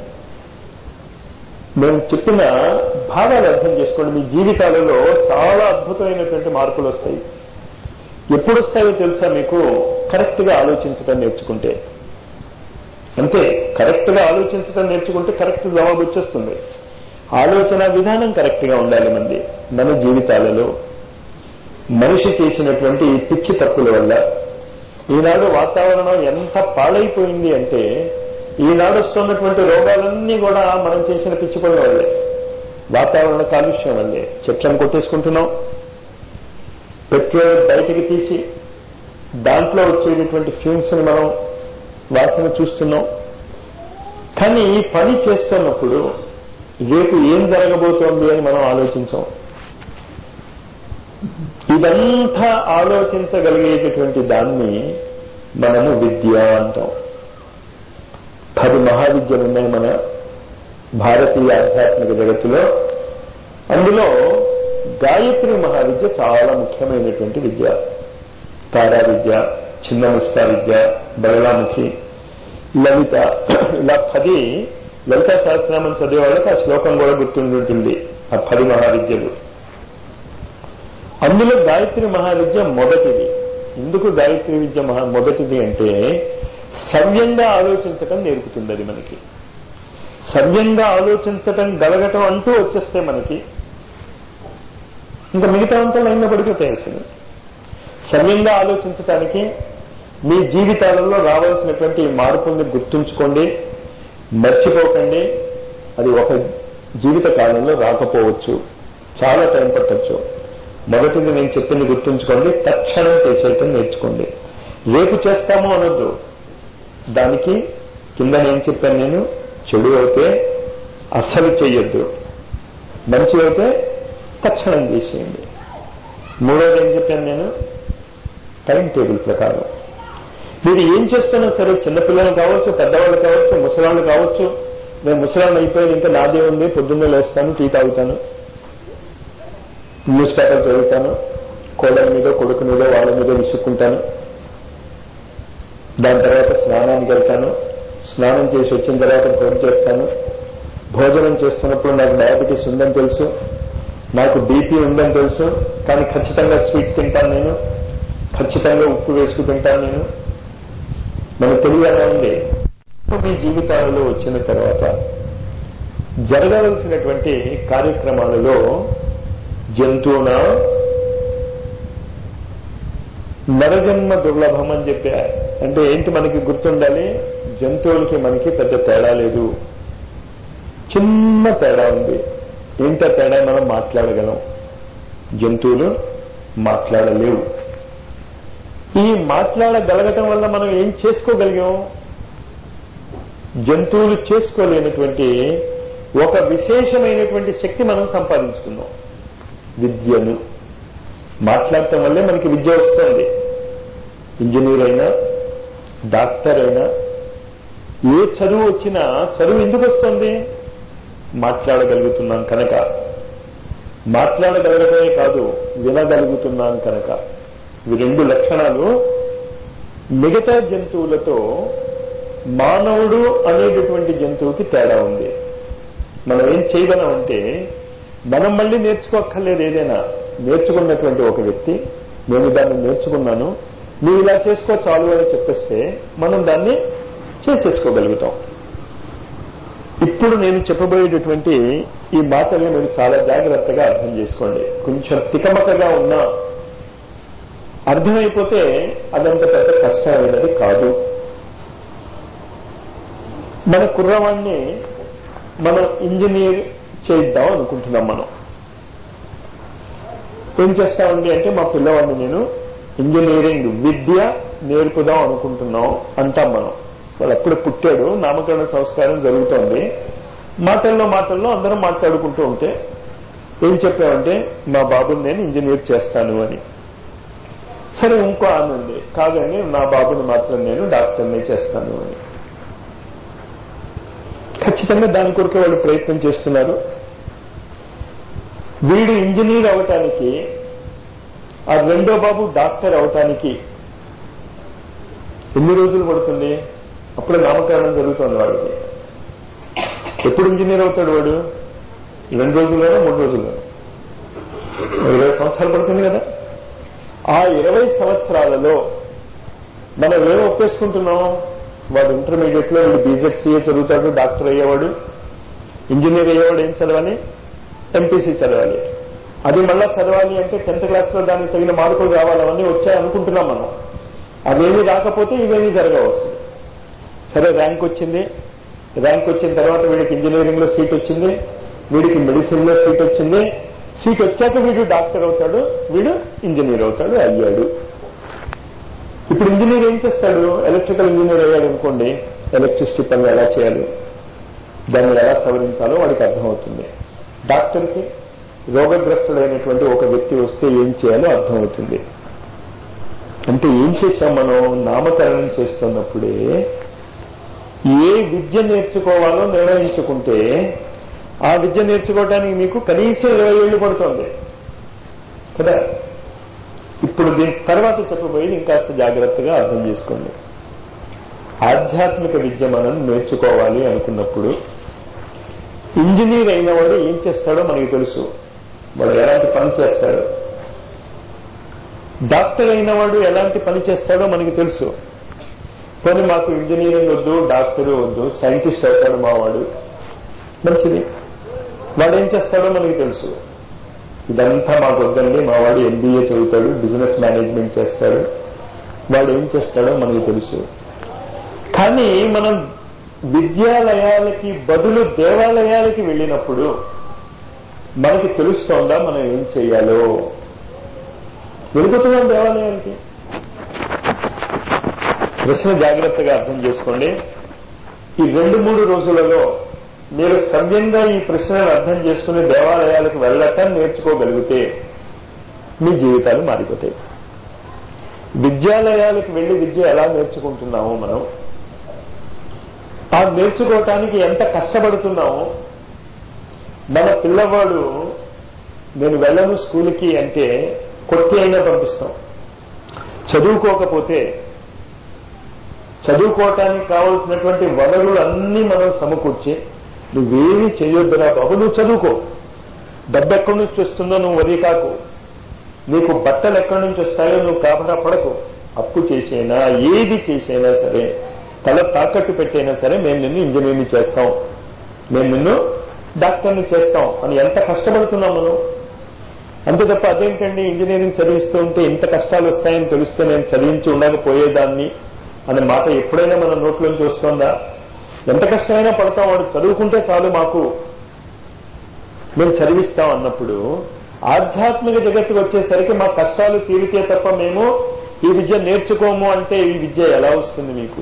నేను చెప్పిన భావాలు అర్థం చేసుకోండి మీ జీవితాలలో చాలా అద్భుతమైనటువంటి మార్పులు వస్తాయి ఎప్పుడు వస్తాయో తెలుసా మీకు కరెక్ట్ గా ఆలోచించడం నేర్చుకుంటే అంతే కరెక్ట్ గా ఆలోచించడం నేర్చుకుంటే కరెక్ట్ జవాబు వచ్చేస్తుంది ఆలోచన విధానం కరెక్ట్ గా ఉండాలి మంది మన జీవితాలలో మనిషి చేసినటువంటి ఈ పిచ్చి తప్పుల వల్ల ఈనాడు వాతావరణం ఎంత పాడైపోయింది అంటే ఈనాడు వస్తున్నటువంటి రోగాలన్నీ కూడా మనం చేసిన పిచ్చి పనుల వల్లే వాతావరణ కాలుష్యం వల్లే చెట్లను కొట్టేసుకుంటున్నాం పెట్రోల్ బయటికి తీసి దాంట్లో వచ్చేటటువంటి ఫ్యూమ్స్ ని మనం వాసన చూస్తున్నాం కానీ ఈ పని చేస్తున్నప్పుడు రేపు ఏం జరగబోతోంది అని మనం ఆలోచించాం ఇదంతా ఆలోచించగలిగేటటువంటి దాన్ని మనము విద్య అంటాం పది మహావిద్యలు ఉన్నాయి మన భారతీయ ఆధ్యాత్మిక జగత్తులో అందులో గాయత్రి మహావిద్య చాలా ముఖ్యమైనటువంటి విద్య తారా విద్య చిన్న ముస్తా విద్య బలరాముఖి లలిత ఇలా పది లలిత సహస్రనామం చదివే వాళ్ళకి ఆ శ్లోకం కూడా గుర్తుంటుంది ఆ పది మహావిద్యలు అందులో గాయత్రి మహావిద్య మొదటిది ఎందుకు గాయత్రి విద్య మహా మొదటిది అంటే సవ్యంగా ఆలోచించటం నేర్పుతుంది అది మనకి సవ్యంగా ఆలోచించటం గలగటం అంటూ వచ్చేస్తే మనకి ఇంకా మిగతా అంతా లైన్లో పడిపోతాయి అసలు సవ్యంగా ఆలోచించటానికి మీ జీవితాలలో రావాల్సినటువంటి ఈ మార్పుల్ని గుర్తుంచుకోండి మర్చిపోకండి అది ఒక జీవిత కాలంలో రాకపోవచ్చు చాలా టైం పట్టచ్చు మొదటిది నేను చెప్పింది గుర్తుంచుకోండి తక్షణం చేసేయటం నేర్చుకోండి రేపు చేస్తాము అనొద్దు దానికి కింద నేను చెప్పాను నేను చెడు అయితే అస్సలు చెయ్యొద్దు మంచి అయితే తక్షణం చేసేయండి మూడోది ఏం చెప్పాను నేను టైం టేబుల్ ప్రకారం మీరు ఏం చేస్తున్నా సరే చిన్నపిల్లలు కావచ్చు పెద్దవాళ్ళు కావచ్చు ముసలాళ్ళు కావచ్చు నేను ముసలాళ్ళు అయిపోయింది ఇంకా నాదే ఉంది పొద్దున్నే లేస్తాను టీ తాగుతాను న్యూస్ పేపర్ చదువుతాను కోడల మీద కొడుకు మీద వాళ్ళ మీద విసుక్కుంటాను దాని తర్వాత స్నానానికి వెళ్తాను స్నానం చేసి వచ్చిన తర్వాత భోజనం చేస్తాను భోజనం చేస్తున్నప్పుడు నాకు డయాబెటీస్ ఉందని తెలుసు నాకు బీపీ ఉందని తెలుసు కానీ ఖచ్చితంగా స్వీట్ తింటాను నేను ఖచ్చితంగా ఉప్పు వేసుకు తింటాను నేను మనకు తెలియగా ఉంది మీ జీవితాలలో వచ్చిన తర్వాత జరగవలసినటువంటి కార్యక్రమాలలో జంతువున నరజన్మ దుర్లభం అని చెప్పా అంటే ఏంటి మనకి గుర్తుండాలి జంతువులకి మనకి పెద్ద తేడా లేదు చిన్న తేడా ఉంది ఏంటో తేడా మనం మాట్లాడగలం జంతువులు మాట్లాడలేవు ఈ మాట్లాడగలగటం వల్ల మనం ఏం చేసుకోగలిగాం జంతువులు చేసుకోలేనటువంటి ఒక విశేషమైనటువంటి శక్తి మనం సంపాదించుకున్నాం విద్యను మాట్లాడటం వల్లే మనకి విద్య వస్తుంది ఇంజనీర్ అయినా డాక్టర్ అయినా ఏ చదువు వచ్చినా చదువు ఎందుకు వస్తుంది మాట్లాడగలుగుతున్నాం కనుక మాట్లాడగలగటమే కాదు వినగలుగుతున్నాం కనుక ఇవి రెండు లక్షణాలు మిగతా జంతువులతో మానవుడు అనేటటువంటి జంతువుకి తేడా ఉంది మనం ఏం చేయగలం అంటే మనం మళ్ళీ నేర్చుకోక్కర్లేదు ఏదైనా నేర్చుకున్నటువంటి ఒక వ్యక్తి నేను దాన్ని నేర్చుకున్నాను నువ్వు ఇలా చేసుకో చాలు అని చెప్పేస్తే మనం దాన్ని చేసేసుకోగలుగుతాం ఇప్పుడు నేను చెప్పబోయేటటువంటి ఈ మాటల్ని మీరు చాలా జాగ్రత్తగా అర్థం చేసుకోండి కొంచెం తికమకగా ఉన్నా అర్థమైపోతే అదంత పెద్ద కష్టమైనది కాదు మన కుర్రవాణ్ణి మనం ఇంజనీర్ చేద్దాం అనుకుంటున్నాం మనం ఏం చేస్తామండి అంటే మా పిల్లవాడిని నేను ఇంజనీరింగ్ విద్య నేర్పుదాం అనుకుంటున్నాం అంటాం మనం వాడు అప్పుడు పుట్టాడు నామకరణ సంస్కారం జరుగుతోంది మాటల్లో మాటల్లో అందరం మాట్లాడుకుంటూ ఉంటే ఏం చెప్పామంటే మా బాబుని నేను ఇంజనీర్ చేస్తాను అని సరే ఇంకో ఆమె ఉంది కాదండి నా బాబుని మాత్రం నేను డాక్టర్ని చేస్తాను అని ఖచ్చితంగా దాని కొరకే వాళ్ళు ప్రయత్నం చేస్తున్నారు వీడు ఇంజనీర్ అవటానికి ఆ రెండో బాబు డాక్టర్ అవటానికి ఎన్ని రోజులు పడుతుంది అప్పుడు నామకరణం జరుగుతుంది వాడికి ఎప్పుడు ఇంజనీర్ అవుతాడు వాడు రెండు రోజుల్లోనో మూడు రోజుల్లోనో ఇరవై సంవత్సరాలు పడుతుంది కదా ఆ ఇరవై సంవత్సరాలలో మనం ఏం ఒప్పేసుకుంటున్నాం వాడు ఇంటర్మీడియట్ లో వీడు బీజెడ్సీఏ చదువుతాడు డాక్టర్ అయ్యేవాడు ఇంజనీర్ అయ్యేవాడు ఏం చదవాలి ఎంపీసీ చదవాలి అది మళ్ళా చదవాలి అంటే టెన్త్ క్లాస్ లో దానికి తగిన మార్కులు రావాలి అవన్నీ వచ్చాయి అనుకుంటున్నాం మనం అవేమీ రాకపోతే ఇవేమీ జరగవస్తుంది సరే ర్యాంక్ వచ్చింది ర్యాంక్ వచ్చిన తర్వాత వీడికి ఇంజనీరింగ్ లో సీట్ వచ్చింది వీడికి మెడిసిన్ లో సీట్ వచ్చింది సీట్ వచ్చాక వీడు డాక్టర్ అవుతాడు వీడు ఇంజనీర్ అవుతాడు అయ్యాడు ఇప్పుడు ఇంజనీర్ ఏం చేస్తాడు ఎలక్ట్రికల్ ఇంజనీర్ అయ్యాడు అనుకోండి ఎలక్ట్రిసిటీ పనులు ఎలా చేయాలి దాన్ని ఎలా సవరించాలో వాడికి అర్థమవుతుంది డాక్టర్కి రోగగ్రస్తుడైనటువంటి ఒక వ్యక్తి వస్తే ఏం చేయాలో అర్థమవుతుంది అంటే ఏం చేశాం మనం నామకరణం చేస్తున్నప్పుడే ఏ విద్య నేర్చుకోవాలో నిర్ణయించుకుంటే ఆ విద్య నేర్చుకోవడానికి మీకు కనీసం ఇరవై ఏళ్ళు పడుతుంది కదా ఇప్పుడు దీని తర్వాత చెప్పబోయేది ఇంకాస్త జాగ్రత్తగా అర్థం చేసుకోండి ఆధ్యాత్మిక విద్య మనం నేర్చుకోవాలి అనుకున్నప్పుడు ఇంజనీర్ అయిన వాడు ఏం చేస్తాడో మనకి తెలుసు వాడు ఎలాంటి పని చేస్తాడు డాక్టర్ అయిన వాడు ఎలాంటి పని చేస్తాడో మనకి తెలుసు కానీ మాకు ఇంజనీరింగ్ వద్దు డాక్టర్ వద్దు సైంటిస్ట్ అవుతాడు మావాడు మంచిది వాడు ఏం చేస్తాడో మనకి తెలుసు ఇదంతా మాకు వద్దండి మా వాడు ఎంబీఏ చదువుతాడు బిజినెస్ మేనేజ్మెంట్ చేస్తాడు వాడు ఏం చేస్తాడో మనకి తెలుసు కానీ మనం విద్యాలయాలకి బదులు దేవాలయాలకి వెళ్ళినప్పుడు మనకి తెలుస్తోందా మనం ఏం చెయ్యాలో వెళ్ళిపోతున్నాం దేవాలయానికి ప్రశ్న జాగ్రత్తగా అర్థం చేసుకోండి ఈ రెండు మూడు రోజులలో మీరు సవ్యంగా ఈ ప్రశ్నను అర్థం చేసుకుని దేవాలయాలకు వెళ్ళటం నేర్చుకోగలిగితే మీ జీవితాలు మారిపోతాయి విద్యాలయాలకు వెళ్లి విద్య ఎలా నేర్చుకుంటున్నామో మనం ఆ నేర్చుకోవటానికి ఎంత కష్టపడుతున్నామో మన పిల్లవాడు నేను వెళ్ళను స్కూల్కి అంటే కొట్టి అయినా పంపిస్తాం చదువుకోకపోతే చదువుకోవటానికి కావలసినటువంటి వనరులు అన్నీ మనం సమకూర్చి నువ్వేమీ చేయొద్దురా బాబు నువ్వు చదువుకో డబ్బు ఎక్కడి నుంచి వస్తుందో నువ్వు వది కాకు నీకు బట్టలు ఎక్కడి నుంచి వస్తాయో నువ్వు కాబరా పడకు అప్పు చేసైనా ఏది చేసైనా సరే తల తాకట్టు పెట్టైనా సరే మేము నిన్ను ఇంజనీర్ని చేస్తాం మేము నిన్ను డాక్టర్ని చేస్తాం అని ఎంత కష్టపడుతున్నాం మనం అంతే తప్ప అదేంటండి ఇంజనీరింగ్ చదివిస్తూ ఉంటే ఇంత కష్టాలు వస్తాయని తెలిస్తే నేను చదివించి ఉండకపోయేదాన్ని అనే మాట ఎప్పుడైనా మన నోట్లోంచి వస్తుందా ఎంత కష్టమైనా పడతాం వాడు చదువుకుంటే చాలు మాకు మేము చదివిస్తాం అన్నప్పుడు ఆధ్యాత్మిక జగత్తుకు వచ్చేసరికి మా కష్టాలు తీరితే తప్ప మేము ఈ విద్య నేర్చుకోము అంటే ఈ విద్య ఎలా వస్తుంది మీకు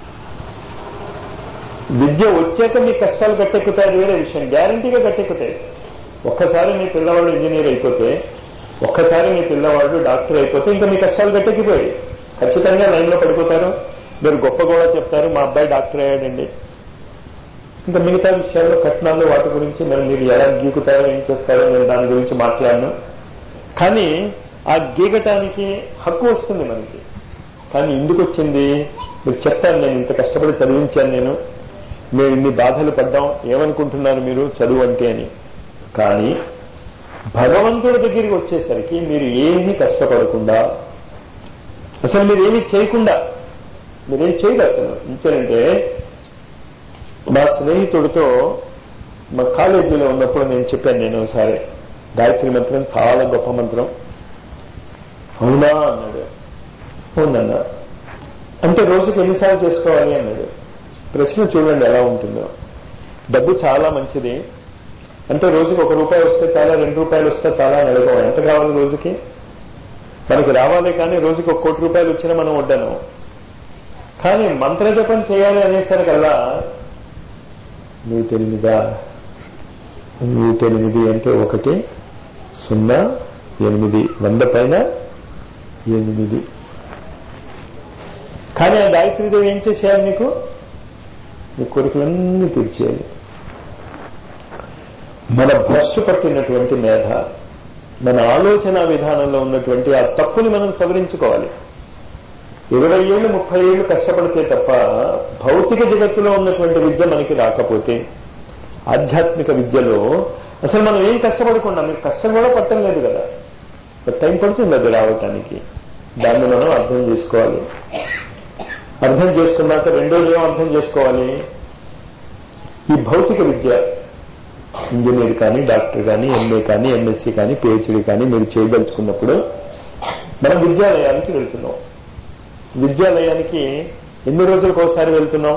విద్య వచ్చాక మీ కష్టాలు గట్టెక్కుతాయి వేరే విషయం గ్యారంటీగా గట్టెక్కుతాయి ఒక్కసారి మీ పిల్లవాడు ఇంజనీర్ అయిపోతే ఒక్కసారి మీ పిల్లవాడు డాక్టర్ అయిపోతే ఇంకా మీ కష్టాలు గట్టెక్కిపోయాయి ఖచ్చితంగా లైన్లో పడిపోతారు మీరు గొప్ప కూడా చెప్తారు మా అబ్బాయి డాక్టర్ అయ్యాడండి ఇంకా మిగతా విషయాల్లో కట్నాలు వాటి గురించి మరి మీరు ఎలా గీకుతారో ఏం చేస్తారో నేను దాని గురించి మాట్లాడను కానీ ఆ గీకటానికి హక్కు వస్తుంది మనకి కానీ ఎందుకు వచ్చింది మీరు చెప్తాను నేను ఇంత కష్టపడి చదివించాను నేను మేము ఇన్ని బాధలు పడ్డాం ఏమనుకుంటున్నారు మీరు చదువు అంటే అని కానీ భగవంతుడి దగ్గరికి వచ్చేసరికి మీరు ఏమీ కష్టపడకుండా అసలు మీరు ఏమీ చేయకుండా మీరేం చేయదు అసలు ఇంకేంటంటే మా స్నేహితుడితో మా కాలేజీలో ఉన్నప్పుడు నేను చెప్పాను నేను ఒకసారి గాయత్రి మంత్రం చాలా గొప్ప మంత్రం అవునా అన్నాడు అవునన్నా అంటే రోజుకి ఎన్నిసార్లు చేసుకోవాలి అన్నాడు ప్రశ్న చూడండి ఎలా ఉంటుందో డబ్బు చాలా మంచిది అంటే రోజుకి ఒక రూపాయి వస్తే చాలా రెండు రూపాయలు వస్తే చాలా నెలకో ఎంత కావాలి రోజుకి మనకి రావాలి కానీ రోజుకి ఒక కోటి రూపాయలు వచ్చినా మనం వడ్డాను కానీ మంత్ర జపం చేయాలి అనేసరికల్లా నూట ఎనిమిదా నూట ఎనిమిది అంటే ఒకటి సున్నా ఎనిమిది వంద పైన ఎనిమిది కానీ ఆ గాయత్రీదేవి ఏం చేసేయాలి మీకు మీ కోరికలన్నీ తీర్చేయాలి మన భ్రష్టు పట్టినటువంటి మేధ మన ఆలోచన విధానంలో ఉన్నటువంటి ఆ తప్పుని మనం సవరించుకోవాలి ఇరవై ఏళ్ళు ముప్పై ఏళ్ళు కష్టపడితే తప్ప భౌతిక జగత్తులో ఉన్నటువంటి విద్య మనకి రాకపోతే ఆధ్యాత్మిక విద్యలో అసలు మనం ఏం కష్టపడకుండా మీకు కష్టం కూడా పట్టం లేదు కదా టైం పడుతుంది అది రావటానికి దాన్ని మనం అర్థం చేసుకోవాలి అర్థం చేసుకున్నాక రెండోది ఏం అర్థం చేసుకోవాలి ఈ భౌతిక విద్య ఇంజనీర్ కానీ డాక్టర్ కానీ ఎంఏ కానీ ఎంఎస్సీ కానీ పిహెచ్డి కానీ మీరు చేయదలుచుకున్నప్పుడు మనం విద్యాలయానికి వెళ్తున్నాం విద్యాలయానికి ఎన్ని రోజులకు ఒకసారి వెళ్తున్నాం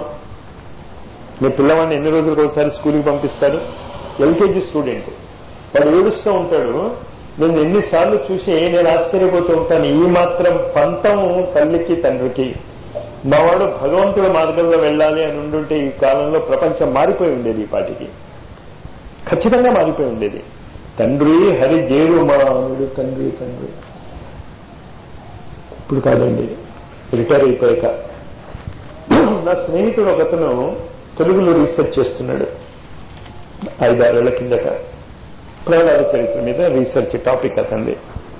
మీ పిల్లవాడిని ఎన్ని రోజులకు ఒకసారి స్కూల్కి పంపిస్తారు ఎల్కేజీ స్టూడెంట్ వాడు ఏడుస్తూ ఉంటాడు నేను ఎన్నిసార్లు చూసి నేను ఆశ్చర్యపోతూ ఉంటాను ఈ మాత్రం పంతం తల్లికి తండ్రికి మావాడు భగవంతుడి మార్గంలో వెళ్ళాలి అని ఉండుంటే ఈ కాలంలో ప్రపంచం మారిపోయి ఉండేది ఈ పాటికి ఖచ్చితంగా మారిపోయి ఉండేది తండ్రి హరి జేరు మానుడు తండ్రి తండ్రి ఇప్పుడు కాదండి రిటైర్ అయిపోయాక నా స్నేహితుడు ఒకతను తెలుగులో రీసెర్చ్ చేస్తున్నాడు ఐదారేళ్ల కిందట ప్రహ్లాద చరిత్ర మీద రీసెర్చ్ టాపిక్ అతంది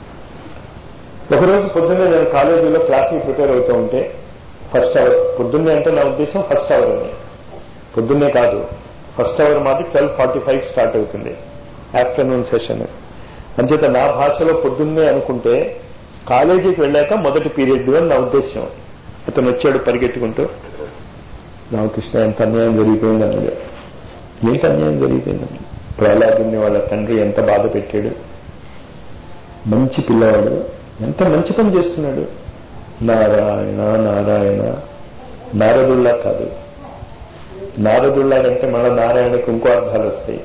ఒకరోజు పొద్దున్నే నేను కాలేజీలో క్లాస్కి ప్రిపేర్ అవుతూ ఉంటే ఫస్ట్ అవర్ పొద్దున్నే అంటే నా ఉద్దేశం ఫస్ట్ అవర్ అని పొద్దున్నే కాదు ఫస్ట్ అవర్ మాది ట్వెల్వ్ ఫార్టీ ఫైవ్ స్టార్ట్ అవుతుంది ఆఫ్టర్నూన్ సెషన్ అంచేత నా భాషలో పొద్దున్నే అనుకుంటే కాలేజీకి వెళ్ళాక మొదటి పీరియడ్ అని నా ఉద్దేశం అతను వచ్చాడు పరిగెత్తుకుంటూ రామకృష్ణ ఎంత అన్యాయం జరిగిపోయింది అన్నాడు ఏంటి అన్యాయం జరిగిపోయిందండి ప్రహ్లాదుని వాళ్ళ తండ్రి ఎంత బాధ పెట్టాడు మంచి పిల్లవాడు ఎంత మంచి పని చేస్తున్నాడు నారాయణ నారాయణ నారదుల్లా కాదు నారదుల్లా అంటే మళ్ళా నారాయణకు ఇంకో అర్థాలు వస్తాయి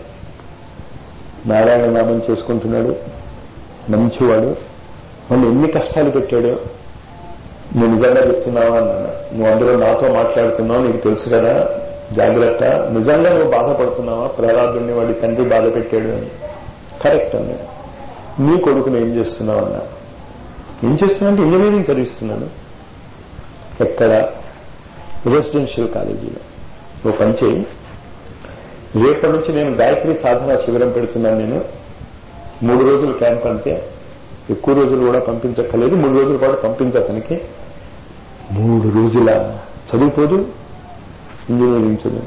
నారాయణ నామం చేసుకుంటున్నాడు మంచివాడు వాళ్ళు ఎన్ని కష్టాలు పెట్టాడు నువ్వు నిజంగా చెప్తున్నావా అన్నాను నువ్వు అందులో నాతో మాట్లాడుతున్నావు నీకు తెలుసు కదా జాగ్రత్త నిజంగా నువ్వు బాధపడుతున్నావా ప్రహ్లాదుని వాడి తండ్రి బాధ పెట్టాడు అని కరెక్ట్ అన్నాడు నీ కొడుకును ఏం చేస్తున్నావు అన్నా ఏం చేస్తున్నానంటే ఇంజనీరింగ్ చదివిస్తున్నాను ఎక్కడ రెసిడెన్షియల్ కాలేజీలో ఓ పని చేయి రేపటి నుంచి నేను గాయత్రి సాధన శిబిరం పెడుతున్నాను నేను మూడు రోజులు క్యాంప్ అంతే ఎక్కువ రోజులు కూడా పంపించక్కర్లేదు మూడు రోజుల పాటు పంపించతనికి మూడు రోజుల చదువుకోదు ఇంజనీరింగ్ చదువు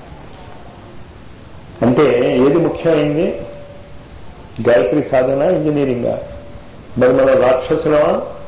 అంటే ఏది ముఖ్యమైంది గాయత్రి సాధన ఇంజనీరింగా మరి మన రాక్షసులమా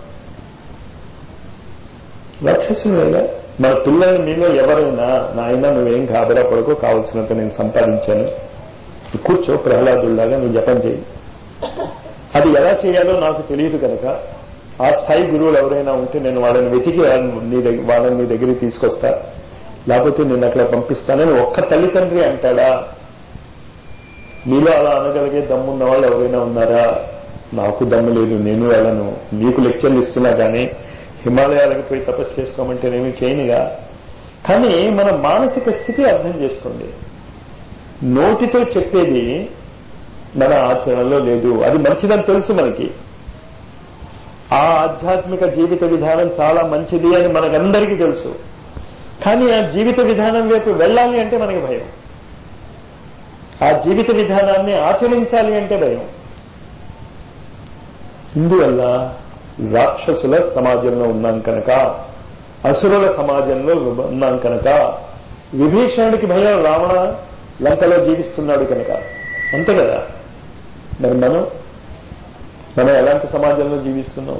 రాక్షసులేగా మన పిల్లల్ని మీలో ఎవరైనా నాయన నువ్వేం కాబరా పడుకో కావలసినంత నేను సంపాదించాను కూర్చో ప్రహ్లాదుల్లాగా నువ్వు జపం చేయి అది ఎలా చేయాలో నాకు తెలియదు కనుక ఆ స్థాయి గురువులు ఎవరైనా ఉంటే నేను వాళ్ళని వెతికి నీ దగ్గర వాళ్ళని నీ దగ్గరికి తీసుకొస్తా లేకపోతే నేను అట్లా పంపిస్తానని ఒక్క తల్లిదండ్రి అంటాడా మీలో అలా అనగలిగే దమ్మున్న వాళ్ళు ఎవరైనా ఉన్నారా నాకు దమ్ము లేదు నేను వెళ్ళను నీకు లెక్చర్లు ఇస్తున్నా కానీ హిమాలయాలకు పోయి తపస్సు చేసుకోమంటే నేను చేయనుగా కానీ మన మానసిక స్థితి అర్థం చేసుకోండి నోటితో చెప్పేది మన ఆచరణలో లేదు అది మంచిదని తెలుసు మనకి ఆ ఆధ్యాత్మిక జీవిత విధానం చాలా మంచిది అని మనకందరికీ తెలుసు కానీ ఆ జీవిత విధానం వైపు వెళ్ళాలి అంటే మనకి భయం ఆ జీవిత విధానాన్ని ఆచరించాలి అంటే భయం ఇందువల్ల రాక్షసుల సమాజంలో ఉన్నాం కనుక అసురుల సమాజంలో ఉన్నాం కనుక విభీషణుడికి భయం రావణ లంకలో జీవిస్తున్నాడు కనుక అంతే కదా మరి మనం మనం ఎలాంటి సమాజంలో జీవిస్తున్నాం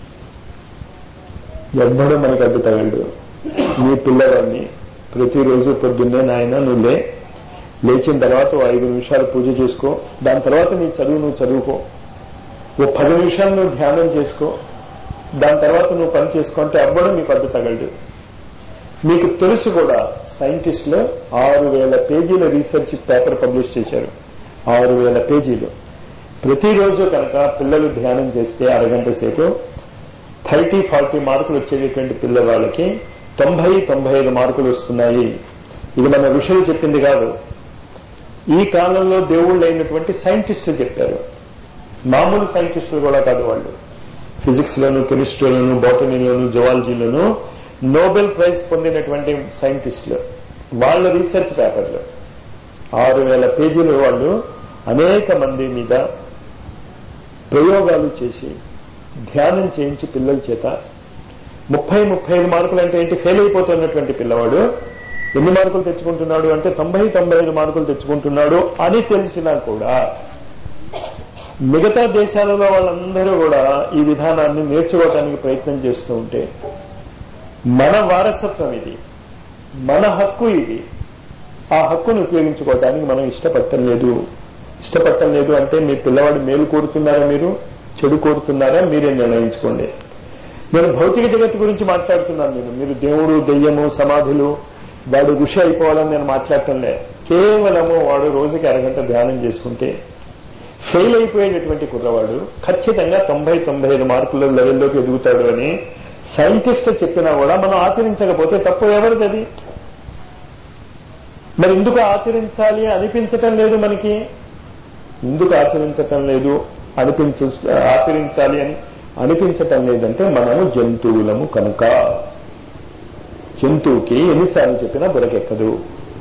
ఎవ్వడూ మనకు అడ్డు తగలడు నీ పిల్లవాడిని ప్రతిరోజు పొద్దున్నే నాయన నువ్వు లే లేచిన తర్వాత ఓ ఐదు నిమిషాలు పూజ చేసుకో దాని తర్వాత నీ చదువు నువ్వు చదువుకో ఓ పది నిమిషాలు నువ్వు ధ్యానం చేసుకో దాని తర్వాత నువ్వు పని చేసుకో అంటే ఎవ్వడం నీకు అడ్డు తగలడు మీకు తెలుసు కూడా సైంటిస్టులు ఆరు వేల పేజీల రీసెర్చ్ పేపర్ పబ్లిష్ చేశారు ఆరు వేల పేజీలు ప్రతిరోజు కనుక పిల్లలు ధ్యానం చేస్తే అరగంట సేపు థర్టీ ఫార్టీ మార్కులు వచ్చేటటువంటి పిల్లవాళ్ళకి తొంభై తొంభై ఐదు మార్కులు వస్తున్నాయి ఇది మన ఋషులు చెప్పింది కాదు ఈ కాలంలో దేవుళ్ళు అయినటువంటి సైంటిస్టులు చెప్పారు మామూలు సైంటిస్టులు కూడా కాదు వాళ్ళు ఫిజిక్స్ లోను కెమిస్ట్రీలోను బాటనీలోను జువాలజీలోను నోబెల్ ప్రైజ్ పొందినటువంటి సైంటిస్టులు వాళ్ళ రీసెర్చ్ పేపర్లు ఆరు వేల పేజీలు వాళ్ళు అనేక మంది మీద ప్రయోగాలు చేసి ధ్యానం చేయించి పిల్లల చేత ముప్పై ముప్పై ఐదు మార్కులు అంటే ఏంటి ఫెయిల్ అయిపోతున్నటువంటి పిల్లవాడు ఎన్ని మార్కులు తెచ్చుకుంటున్నాడు అంటే తొంభై తొంభై ఐదు మార్కులు తెచ్చుకుంటున్నాడు అని తెలిసినా కూడా మిగతా దేశాలలో వాళ్ళందరూ కూడా ఈ విధానాన్ని నేర్చుకోవడానికి ప్రయత్నం చేస్తూ ఉంటే మన వారసత్వం ఇది మన హక్కు ఇది ఆ హక్కును ఉపయోగించుకోవడానికి మనం ఇష్టపడటం లేదు ఇష్టపడటం లేదు అంటే మీ పిల్లవాడు మేలు కోరుతున్నారా మీరు చెడు కోరుతున్నారా మీరే నిర్ణయించుకోండి నేను భౌతిక జగత్తు గురించి మాట్లాడుతున్నాను నేను మీరు దేవుడు దెయ్యము సమాధులు వాడు ఋషి అయిపోవాలని నేను మాట్లాడటం లే కేవలము వాడు రోజుకి అరగంట ధ్యానం చేసుకుంటే ఫెయిల్ అయిపోయేటటువంటి కుర్రవాడు ఖచ్చితంగా తొంభై తొంభై ఐదు మార్కుల లెవెల్లోకి ఎదుగుతాడు అని సైంటిస్ట్ చెప్పినా కూడా మనం ఆచరించకపోతే తప్పు ఎవరిది అది మరి ఎందుకు ఆచరించాలి అనిపించటం లేదు మనకి ఎందుకు ఆచరించటం లేదు అనిపించ ఆచరించాలి అని అనిపించటం లేదంటే మనము జంతువులము కనుక జంతువుకి ఎన్నిసార్లు చెప్పినా బురకెక్కదు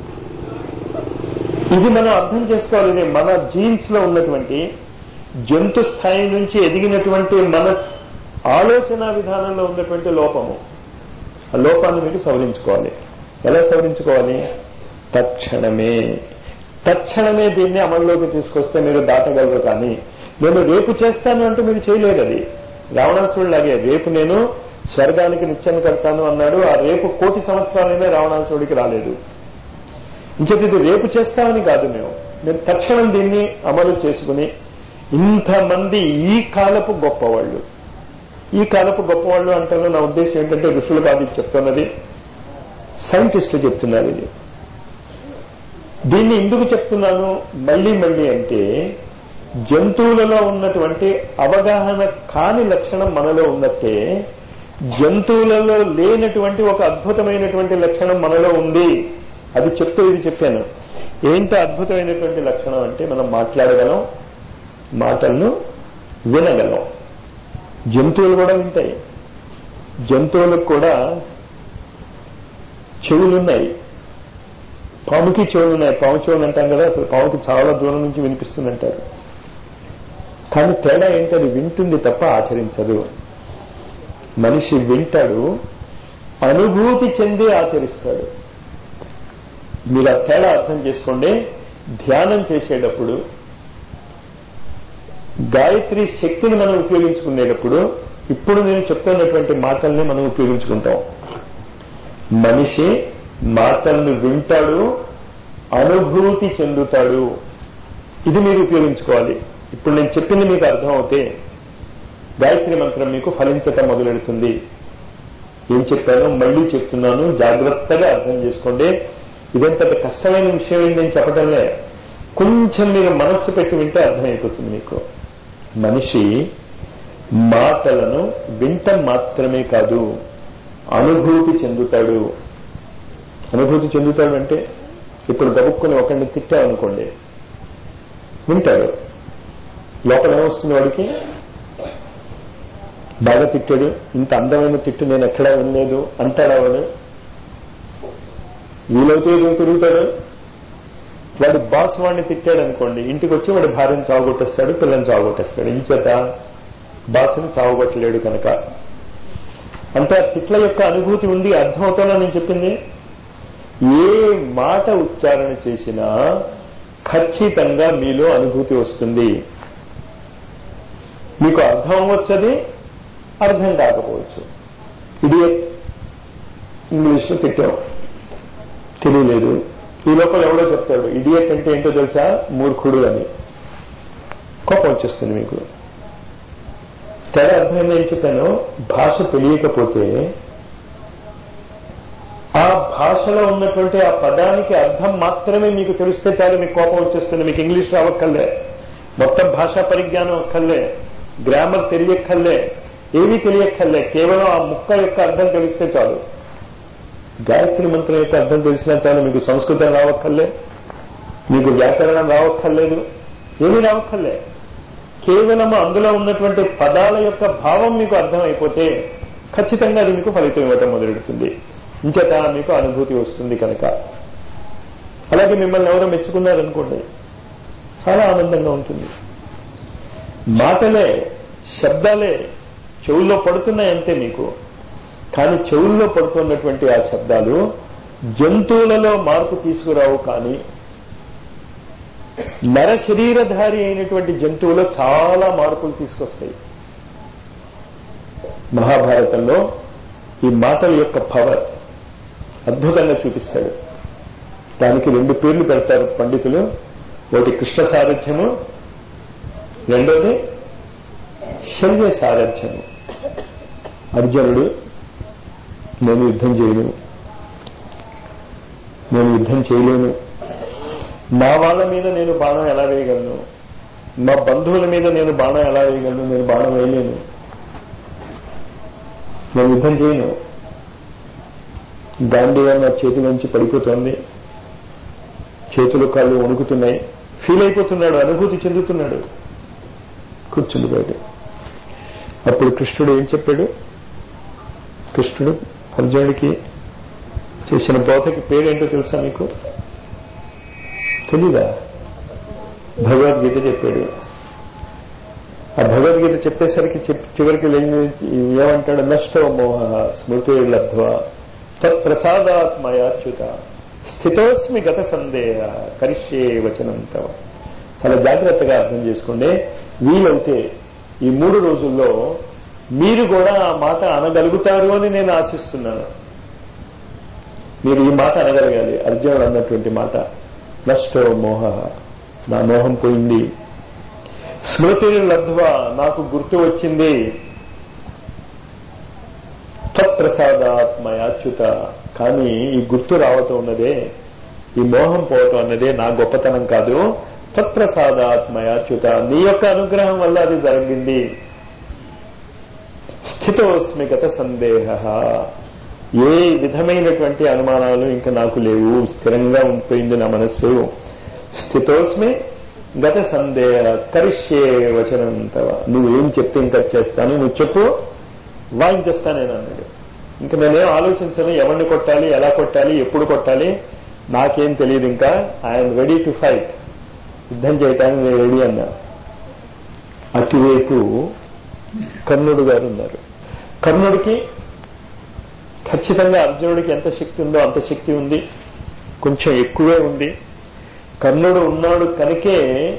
ఇది మనం అర్థం చేసుకోవాలి ఇది మన జీన్స్ లో ఉన్నటువంటి జంతు స్థాయి నుంచి ఎదిగినటువంటి మన ఆలోచన విధానంలో ఉన్నటువంటి లోపము ఆ లోపాన్ని మీరు సవరించుకోవాలి ఎలా సవరించుకోవాలి తక్షణమే తక్షణమే దీన్ని అమల్లోకి తీసుకొస్తే మీరు దాటగలరు కానీ నేను రేపు చేస్తాను అంటే మీరు చేయలేదు అది రావణాసురుడు లాగే రేపు నేను స్వర్గానికి నిత్యం కడతాను అన్నాడు ఆ రేపు కోటి సంవత్సరాలైనా రావణాసురుడికి రాలేదు ఇంచేది ఇది రేపు చేస్తామని కాదు మేము మేము తక్షణం దీన్ని అమలు చేసుకుని ఇంతమంది ఈ కాలపు గొప్పవాళ్ళు ఈ కాలపు గొప్పవాళ్ళు అంటే నా ఉద్దేశం ఏంటంటే ఋషులు కాదు ఇది చెప్తున్నది సైంటిస్టులు చెప్తున్నారు ఇది దీన్ని ఎందుకు చెప్తున్నాను మళ్ళీ మళ్ళీ అంటే జంతువులలో ఉన్నటువంటి అవగాహన కాని లక్షణం మనలో ఉన్నట్టే జంతువులలో లేనటువంటి ఒక అద్భుతమైనటువంటి లక్షణం మనలో ఉంది అది చెప్తూ ఇది చెప్పాను ఏంటి అద్భుతమైనటువంటి లక్షణం అంటే మనం మాట్లాడగలం మాటలను వినగలం జంతువులు కూడా వింటాయి జంతువులకు కూడా చెవులున్నాయి పాముకి చెవులు ఉన్నాయి పాము చెవులు అంటాం కదా అసలు పాముకి చాలా దూరం నుంచి వినిపిస్తుందంటారు కానీ తేడా ఏంటి అది వింటుంది తప్ప ఆచరించదు మనిషి వింటాడు అనుభూతి చెంది ఆచరిస్తాడు మీరు ఆ తేడా అర్థం చేసుకోండి ధ్యానం చేసేటప్పుడు గాయత్రి శక్తిని మనం ఉపయోగించుకునేటప్పుడు ఇప్పుడు నేను చెప్తున్నటువంటి మాటల్ని మనం ఉపయోగించుకుంటాం మనిషి మాటలను వింటాడు అనుభూతి చెందుతాడు ఇది మీరు ఉపయోగించుకోవాలి ఇప్పుడు నేను చెప్పింది మీకు అర్థం అవుతే గాయత్రి మంత్రం మీకు ఫలించటం మొదలెడుతుంది ఏం చెప్పానో మళ్ళీ చెప్తున్నాను జాగ్రత్తగా అర్థం చేసుకోండి ఇదంత కష్టమైన విషయం ఏంటి నేను చెప్పటంలే కొంచెం మీరు మనస్సు పెట్టి వింటే అర్థమైపోతుంది మీకు మనిషి మాటలను వింటం మాత్రమే కాదు అనుభూతి చెందుతాడు అనుభూతి చెందుతాడు అంటే ఇప్పుడు గబుక్కుని ఒకరిని తిట్టామనుకోండి వింటాడు లోపల ఏమొస్తుంది వాడికి బాగా తిట్టాడు ఇంత అందమైన తిట్టు నేను ఎక్కడా వినలేదు అంటాడా వాడు వీలైతే ఏదో తిరుగుతాడు వాడి బాస్ వాడిని తిట్టాడు అనుకోండి ఇంటికి వచ్చి వాడి భార్యను చావగొట్టేస్తాడు పిల్లని చావగొట్టేస్తాడు ఇంచేత బాస్ని చావగొట్టలేడు కనుక అంటే ఆ తిట్ల యొక్క అనుభూతి ఉంది అర్థమవుతుందా నేను చెప్పింది ఏ మాట ఉచ్చారణ చేసినా ఖచ్చితంగా మీలో అనుభూతి వస్తుంది మీకు అర్థం అవ్వచ్చది అర్థం కాకపోవచ్చు ఇది ఇంగ్లీష్లో తిట్టాం తెలియలేదు ఈ లోపల ఎవడో చెప్తాడు ఇడియట్ అంటే ఏంటో తెలుసా మూర్ఖుడు అని కోపం వచ్చేస్తుంది మీకు తేడా అర్థమైంది ఏం చెప్పాను భాష తెలియకపోతే ఆ భాషలో ఉన్నటువంటి ఆ పదానికి అర్థం మాత్రమే మీకు తెలిస్తే చాలు మీకు కోపం వచ్చేస్తుంది మీకు ఇంగ్లీష్ రావక్కర్లే మొత్తం భాషా పరిజ్ఞానం అక్కర్లే గ్రామర్ తెలియక్కర్లే ఏమీ తెలియక్కర్లే కేవలం ఆ ముక్క యొక్క అర్థం తెలిస్తే చాలు గాయత్రి మంత్రం యొక్క అర్థం తెలిసినా చాలు మీకు సంస్కృతం రావక్కర్లే మీకు వ్యాకరణం రావక్కర్లేదు ఏమీ రావక్కర్లే కేవలం అందులో ఉన్నటువంటి పదాల యొక్క భావం మీకు అర్థమైపోతే ఖచ్చితంగా అది మీకు ఫలితం ఇవ్వటం మొదలెడుతుంది ఇంచేత మీకు అనుభూతి వస్తుంది కనుక అలాగే మిమ్మల్ని ఎవరో మెచ్చుకున్నారనుకోండి చాలా ఆనందంగా ఉంటుంది మాటలే శబ్దాలే చెవుల్లో పడుతున్నాయి అంతే మీకు కానీ చెవుల్లో పడుతున్నటువంటి ఆ శబ్దాలు జంతువులలో మార్పు తీసుకురావు కానీ నర శరీరధారి అయినటువంటి జంతువులో చాలా మార్పులు తీసుకొస్తాయి మహాభారతంలో ఈ మాటల యొక్క పవర్ అద్భుతంగా చూపిస్తాడు దానికి రెండు పేర్లు పెడతారు పండితులు ఒకటి కృష్ణ సారథ్యము రెండోది శల్య సారథ్యము అర్జునుడు నేను యుద్ధం చేయను నేను యుద్ధం చేయలేను నా వాళ్ళ మీద నేను బాణం ఎలా వేయగలను మా బంధువుల మీద నేను బాణం ఎలా వేయగలను నేను బాణం వేయలేను నేను యుద్ధం చేయను గాంధీగా నా చేతిలోంచి పడిపోతోంది చేతులు కాళ్ళు వణుకుతున్నాయి ఫీల్ అయిపోతున్నాడు అనుభూతి చెందుతున్నాడు కూర్చుండిపోయాడు అప్పుడు కృష్ణుడు ఏం చెప్పాడు కృష్ణుడు అర్జునుడికి చేసిన బోధకి పేరేంటో తెలుసా మీకు తెలీదా భగవద్గీత చెప్పాడు ఆ భగవద్గీత చెప్పేసరికి చివరికి ఏమంటాడు నష్టో మోహ స్మృతి లబ్ధ్వా తత్ప్రసాదాత్మయాచ్యుత స్థితోస్మి గత సందేహ కరిష్యే వచనం తవ చాలా జాగ్రత్తగా అర్థం చేసుకోండి వీలైతే ఈ మూడు రోజుల్లో మీరు కూడా ఆ మాట అనగలుగుతారు అని నేను ఆశిస్తున్నాను మీరు ఈ మాట అనగలగాలి అర్జునుడు అన్నటువంటి మాట నష్టో మోహ నా మోహం పోయింది స్మృతి లబ్ధ్వా నాకు గుర్తు వచ్చింది తత్ప్రసాదాత్మయాచ్యుత కానీ ఈ గుర్తు రావటం ఉన్నదే ఈ మోహం పోవటం అన్నదే నా గొప్పతనం కాదు తత్ప్రసాదాత్మయాచ్యుత నీ యొక్క అనుగ్రహం వల్ల అది జరిగింది స్థితోస్మి గత సందేహ ఏ విధమైనటువంటి అనుమానాలు ఇంకా నాకు లేవు స్థిరంగా ఉండిపోయింది నా మనస్సు స్థితోస్మి గత సందేహ కరిష్యే వచనం తవ నువ్వేం చెప్తే ఇంకా చేస్తాను నువ్వు చెప్పు వాయించేస్తా నేను అన్నాడు ఇంకా నేనేం ఆలోచించను ఎవరిని కొట్టాలి ఎలా కొట్టాలి ఎప్పుడు కొట్టాలి నాకేం తెలియదు ఇంకా ఐఎమ్ రెడీ టు ఫైట్ యుద్ధం చేయటానికి నేను రెడీ అన్నా అటువైపు కర్ణుడు గారు ఉన్నారు కర్ణుడికి ఖచ్చితంగా అర్జునుడికి ఎంత శక్తి ఉందో అంత శక్తి ఉంది కొంచెం ఎక్కువే ఉంది కర్ణుడు ఉన్నాడు కనుకే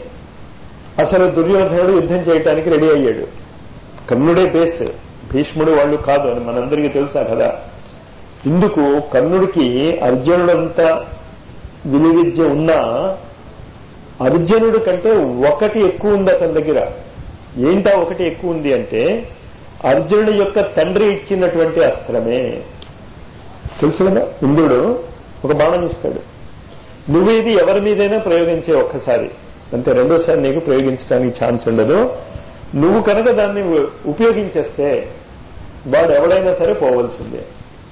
అసలు దుర్యోధనుడు యుద్ధం చేయటానికి రెడీ అయ్యాడు కర్ణుడే బేస్ భీష్ముడు వాళ్ళు కాదు అని మనందరికీ తెలుసా కదా ఇందుకు కర్ణుడికి అర్జునుడంత విలువిద్య ఉన్నా అర్జునుడు కంటే ఒకటి ఎక్కువ ఉంది అతని దగ్గర ఏంటా ఒకటి ఎక్కువ ఉంది అంటే అర్జునుడి యొక్క తండ్రి ఇచ్చినటువంటి అస్త్రమే తెలుసు కదా ఇంద్రుడు ఒక బాణం ఇస్తాడు నువ్వు ఇది ఎవరి మీదైనా ప్రయోగించే ఒక్కసారి అంటే రెండోసారి నీకు ప్రయోగించడానికి ఛాన్స్ ఉండదు నువ్వు కనుక దాన్ని ఉపయోగించేస్తే వాడు ఎవడైనా సరే పోవలసిందే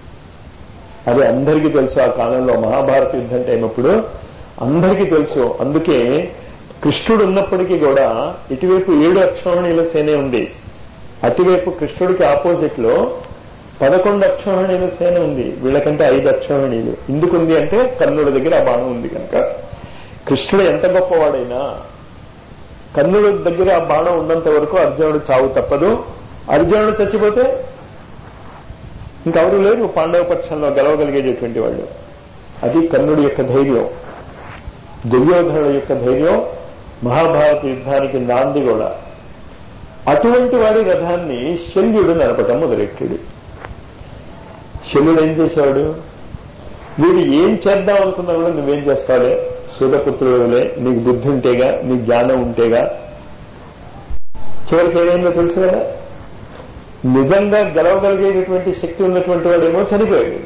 అది అందరికీ తెలుసు ఆ కాలంలో మహాభారత యుద్ధం టైం అప్పుడు అందరికీ తెలుసు అందుకే కృష్ణుడు ఉన్నప్పటికీ కూడా ఇటువైపు ఏడు అక్షోహిణీల సేనే ఉంది అటువైపు కృష్ణుడికి ఆపోజిట్ లో పదకొండు అక్షోహిణీల సేన ఉంది వీళ్ళకంటే ఐదు అక్షోహిణీలు ఎందుకుంది అంటే కర్ణుడి దగ్గర ఆ బాణం ఉంది కనుక కృష్ణుడు ఎంత గొప్పవాడైనా కర్ణుడి దగ్గర ఆ బాణం ఉన్నంత వరకు అర్జునుడు చావు తప్పదు అర్జునుడు చచ్చిపోతే ఇంకెవరు లేరు పాండవ పక్షంలో గెలవగలిగేటటువంటి వాళ్ళు అది కర్ణుడి యొక్క ధైర్యం దుర్యోధనుడు యొక్క ధైర్యం మహాభారత యుద్ధానికి నాంది కూడా అటువంటి వాడి రథాన్ని శల్యుడు నడపటం మొదలెట్టాడు శల్యుడు ఏం చేశాడు వీడు ఏం చేద్దాం అనుకున్నా కూడా నువ్వేం చేస్తావులే సూర్యపుత్రుడులే నీకు బుద్ధి ఉంటేగా నీకు జ్ఞానం ఉంటేగా చివరికి ఏమైందో తెలుసు కదా నిజంగా గెలవగలిగేటటువంటి శక్తి ఉన్నటువంటి వాడేమో చనిపోయాడు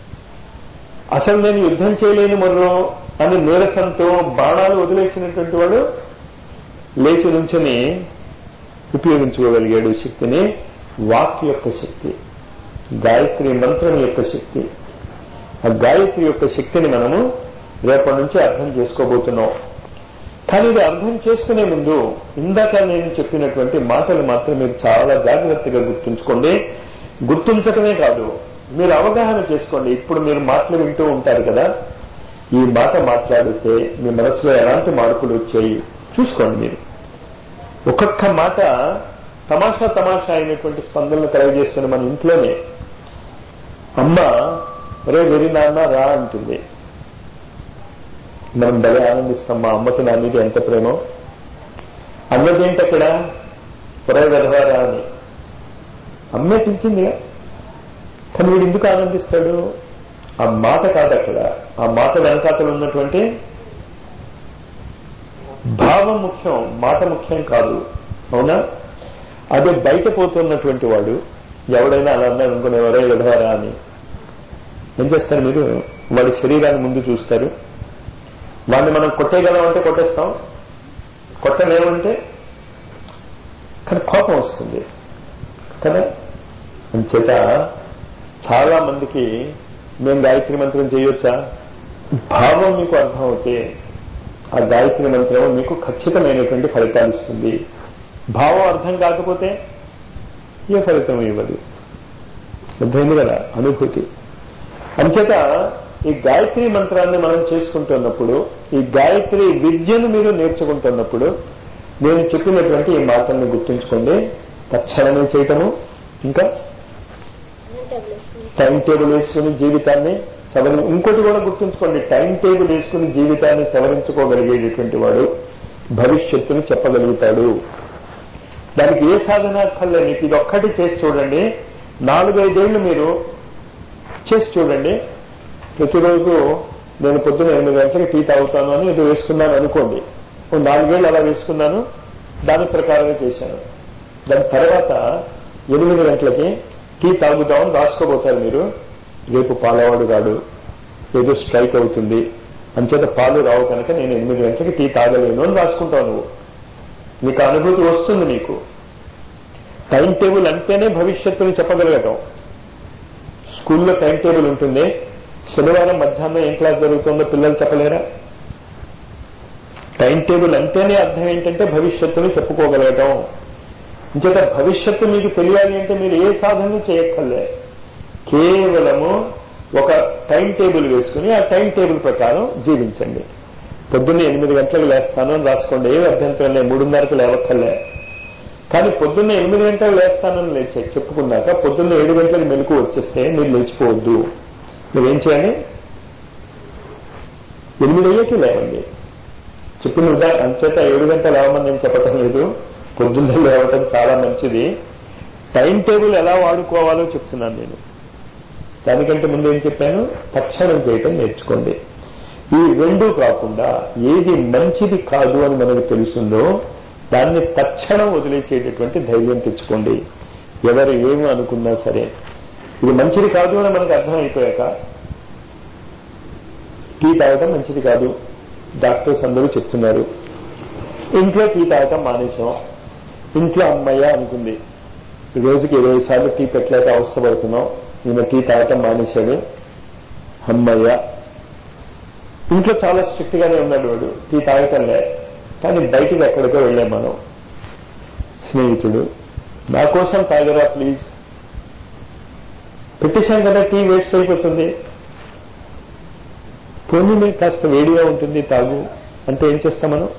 అసలు నేను యుద్ధం చేయలేని మరో అని నీరసంతో బాణాలు వదిలేసినటువంటి వాడు లేచి నుంచుని ఉపయోగించుకోగలిగాడు శక్తిని వాక్ యొక్క శక్తి గాయత్రి మంత్రం యొక్క శక్తి ఆ గాయత్రి యొక్క శక్తిని మనము రేపటి నుంచి అర్థం చేసుకోబోతున్నాం కానీ ఇది అర్థం చేసుకునే ముందు ఇందాక నేను చెప్పినటువంటి మాటలు మాత్రం మీరు చాలా జాగ్రత్తగా గుర్తుంచుకోండి గుర్తుంచటమే కాదు మీరు అవగాహన చేసుకోండి ఇప్పుడు మీరు మాటలు వింటూ ఉంటారు కదా ఈ మాట మాట్లాడితే మీ మనసులో ఎలాంటి మార్పులు వచ్చాయి చూసుకోండి మీరు ఒక్కొక్క మాట తమాషా తమాషా అయినటువంటి స్పందనలు కలగజేస్తున్న మన ఇంట్లోనే అమ్మ రే వెరి నాన్న రా అంటుంది మనం భలే ఆనందిస్తాం మా అమ్మకి నా మీద ఎంత ప్రేమో అన్నదేంటి అక్కడ పొరవ వెధవారా అని అమ్మే పిలిచిందిగా కానీ వీడు ఎందుకు ఆనందిస్తాడు ఆ మాట కాదు అక్కడ ఆ మాట వెనకాతలు ఉన్నటువంటి భావం ముఖ్యం మాట ముఖ్యం కాదు అవునా అదే బయట పోతున్నటువంటి వాడు ఎవడైనా అలా అన్నారు అనుకునే ఎవరో ఎడవారా అని ఏం చేస్తారు మీరు వాడి శరీరాన్ని ముందు చూస్తారు వాడిని మనం కొట్టేయగలం అంటే కొట్టేస్తాం కొట్టలేమంటే కానీ కోపం వస్తుంది కదా అంచేత చాలా మందికి మేము గాయత్రి మంత్రం చేయొచ్చా భావం మీకు అర్థం అవుతే ఆ గాయత్రి మంత్రం మీకు ఖచ్చితమైనటువంటి ఫలితాలు ఇస్తుంది భావం అర్థం కాకపోతే ఏ ఫలితం ఇవ్వదు అర్థమైంది కదా అనుభూతి అంచేత ఈ గాయత్రి మంత్రాన్ని మనం చేసుకుంటున్నప్పుడు ఈ గాయత్రి విద్యను మీరు నేర్చుకుంటున్నప్పుడు నేను చెప్పినటువంటి ఈ మాటల్ని గుర్తుంచుకోండి తక్షణమే చేయటము ఇంకా టైం టేబుల్ వేసుకుని జీవితాన్ని సవరి ఇంకోటి కూడా గుర్తుంచుకోండి టైం టేబుల్ వేసుకుని జీవితాన్ని సవరించుకోగలిగేటటువంటి వాడు భవిష్యత్తును చెప్పగలుగుతాడు దానికి ఏ సాధన అక్కర్లే మీకు ఇది ఒక్కటి చేసి చూడండి నాలుగైదేళ్లు మీరు చేసి చూడండి ప్రతిరోజు నేను పొద్దున ఎనిమిది గంటలకు టీ తాగుతాను అని ఇది వేసుకున్నాను అనుకోండి ఓ నాలుగేళ్ళు అలా వేసుకున్నాను దాని ప్రకారమే చేశాను దాని తర్వాత ఎనిమిది గంటలకి టీ తాగుతామని రాసుకోబోతారు మీరు రేపు పాలవాడు రాడు ఏదో స్ట్రైక్ అవుతుంది అంచేత పాలు రావు కనుక నేను ఎనిమిది గంటలకి టీ తాగలేను అని రాసుకుంటావు నువ్వు నీకు అనుభూతి వస్తుంది నీకు టైం టేబుల్ అంటేనే భవిష్యత్తుని చెప్పగలగటం స్కూల్లో టైం టేబుల్ ఉంటుంది శనివారం మధ్యాహ్నం ఏం క్లాస్ జరుగుతుందో పిల్లలు చెప్పలేరా టైం టేబుల్ అంటేనే అర్థం ఏంటంటే భవిష్యత్తుని చెప్పుకోగలగటం ఇంచేత భవిష్యత్తు మీకు తెలియాలి అంటే మీరు ఏ సాధన చేయక్కర్లే కేవలము ఒక టైం టేబుల్ వేసుకుని ఆ టైం టేబుల్ ప్రకారం జీవించండి పొద్దున్నే ఎనిమిది గంటలకు లేస్తాను అని రాసుకోండి ఏమి అభ్యంతరం లేదు మూడున్నరకు లేవక్కర్లే కానీ పొద్దున్నే ఎనిమిది గంటలకు లేస్తానని లేచే చెప్పుకున్నాక పొద్దున్న ఏడు గంటలకు మెలకు వచ్చేస్తే మీరు లేచిపోవద్దు మీరేం చేయాలి ఎనిమిది అయ్యాకి లేవండి చెప్పిన ఉదా అంచేత ఏడు గంటలు లేవమని నేను చెప్పటం లేదు పొద్దున్నే లేవటం చాలా మంచిది టైం టేబుల్ ఎలా వాడుకోవాలో చెప్తున్నాను నేను దానికంటే ముందు ఏం చెప్పాను తక్షణం చేయటం నేర్చుకోండి ఈ రెండు కాకుండా ఏది మంచిది కాదు అని మనకు తెలుస్తుందో దాన్ని తక్షణం వదిలేసేటటువంటి ధైర్యం తెచ్చుకోండి ఎవరు ఏమి అనుకున్నా సరే ఇది మంచిది కాదు అని మనకు అర్థమైపోయాక టీ తాగటం మంచిది కాదు డాక్టర్స్ అందరూ చెప్తున్నారు ఇంట్లో టీ తాగటం మానేసాం ఇంట్లో అమ్మయ్య అనుకుంది రోజుకి ఇరవై సార్లు టీ పెట్టలేక అవస్థపడుతున్నాం ఈయన టీ తాగటం మానేశాడు అమ్మయ్య ఇంట్లో చాలా స్ట్రిక్ట్ గానే ఉన్నాడు వాడు టీ తాగటంలే కానీ బయటికి ఎక్కడికో వెళ్ళాం మనం స్నేహితుడు నా కోసం తాగరా ప్లీజ్ పెట్టేశాం కదా టీ వేస్ట్ అయిపోతుంది పోనీ మీరు కాస్త వేడిగా ఉంటుంది తాగు అంటే ఏం చేస్తాం మనం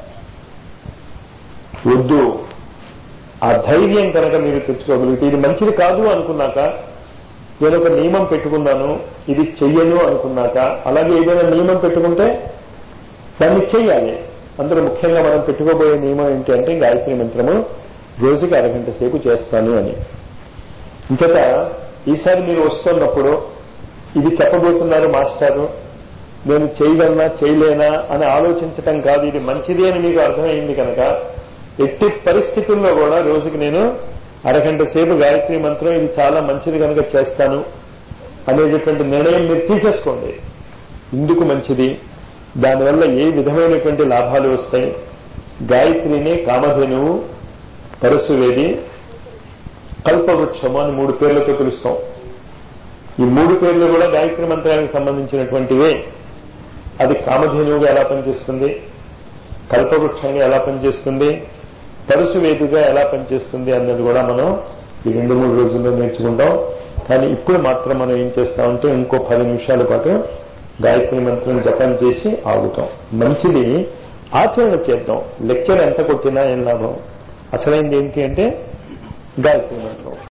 వద్దు ఆ ధైర్యం కనుక మీరు తెచ్చుకోగలిగితే ఇది మంచిది కాదు అనుకున్నాక నేను ఒక నియమం పెట్టుకున్నాను ఇది చెయ్యను అనుకున్నాక అలాగే ఏదైనా నియమం పెట్టుకుంటే దాన్ని చెయ్యాలి అందులో ముఖ్యంగా మనం పెట్టుకోబోయే నియమం ఏంటి అంటే గాయత్రి మంత్రము రోజుకి అరగంట సేపు చేస్తాను అని ఇంచేత ఈసారి మీరు వస్తున్నప్పుడు ఇది చెప్పబోతున్నారు మాస్టారు నేను చేయగలనా చేయలేనా అని ఆలోచించటం కాదు ఇది మంచిది అని మీకు అర్థమైంది కనుక ఎట్టి పరిస్థితుల్లో కూడా రోజుకి నేను అరగంట సేపు గాయత్రి మంత్రం ఇది చాలా మంచిది కనుక చేస్తాను అనేటటువంటి నిర్ణయం మీరు తీసేసుకోండి ఇందుకు మంచిది దానివల్ల ఏ విధమైనటువంటి లాభాలు వస్తాయి గాయత్రిని కామధేనువు పరశువేది కల్పవృక్షము అని మూడు పేర్లతో పిలుస్తాం ఈ మూడు పేర్లు కూడా గాయత్రి మంత్రానికి సంబంధించినటువంటివే అది కామధేనువుగా ఎలా పనిచేస్తుంది కల్పవృక్షంగా ఎలా పనిచేస్తుంది పరశువేదిగా ఎలా పనిచేస్తుంది అన్నది కూడా మనం ఈ రెండు మూడు రోజుల్లో నేర్చుకుంటాం కానీ ఇప్పుడు మాత్రం మనం ఏం చేస్తామంటే ఇంకో పది నిమిషాల పాటు గాయత్రి మంత్రం జపం చేసి ఆగుతాం మంచిది ఆచరణ చేద్దాం లెక్చర్ ఎంత కొట్టినా ఏం లాభం అసలైంది ఏంటి అంటే గాయత్రి మంత్రం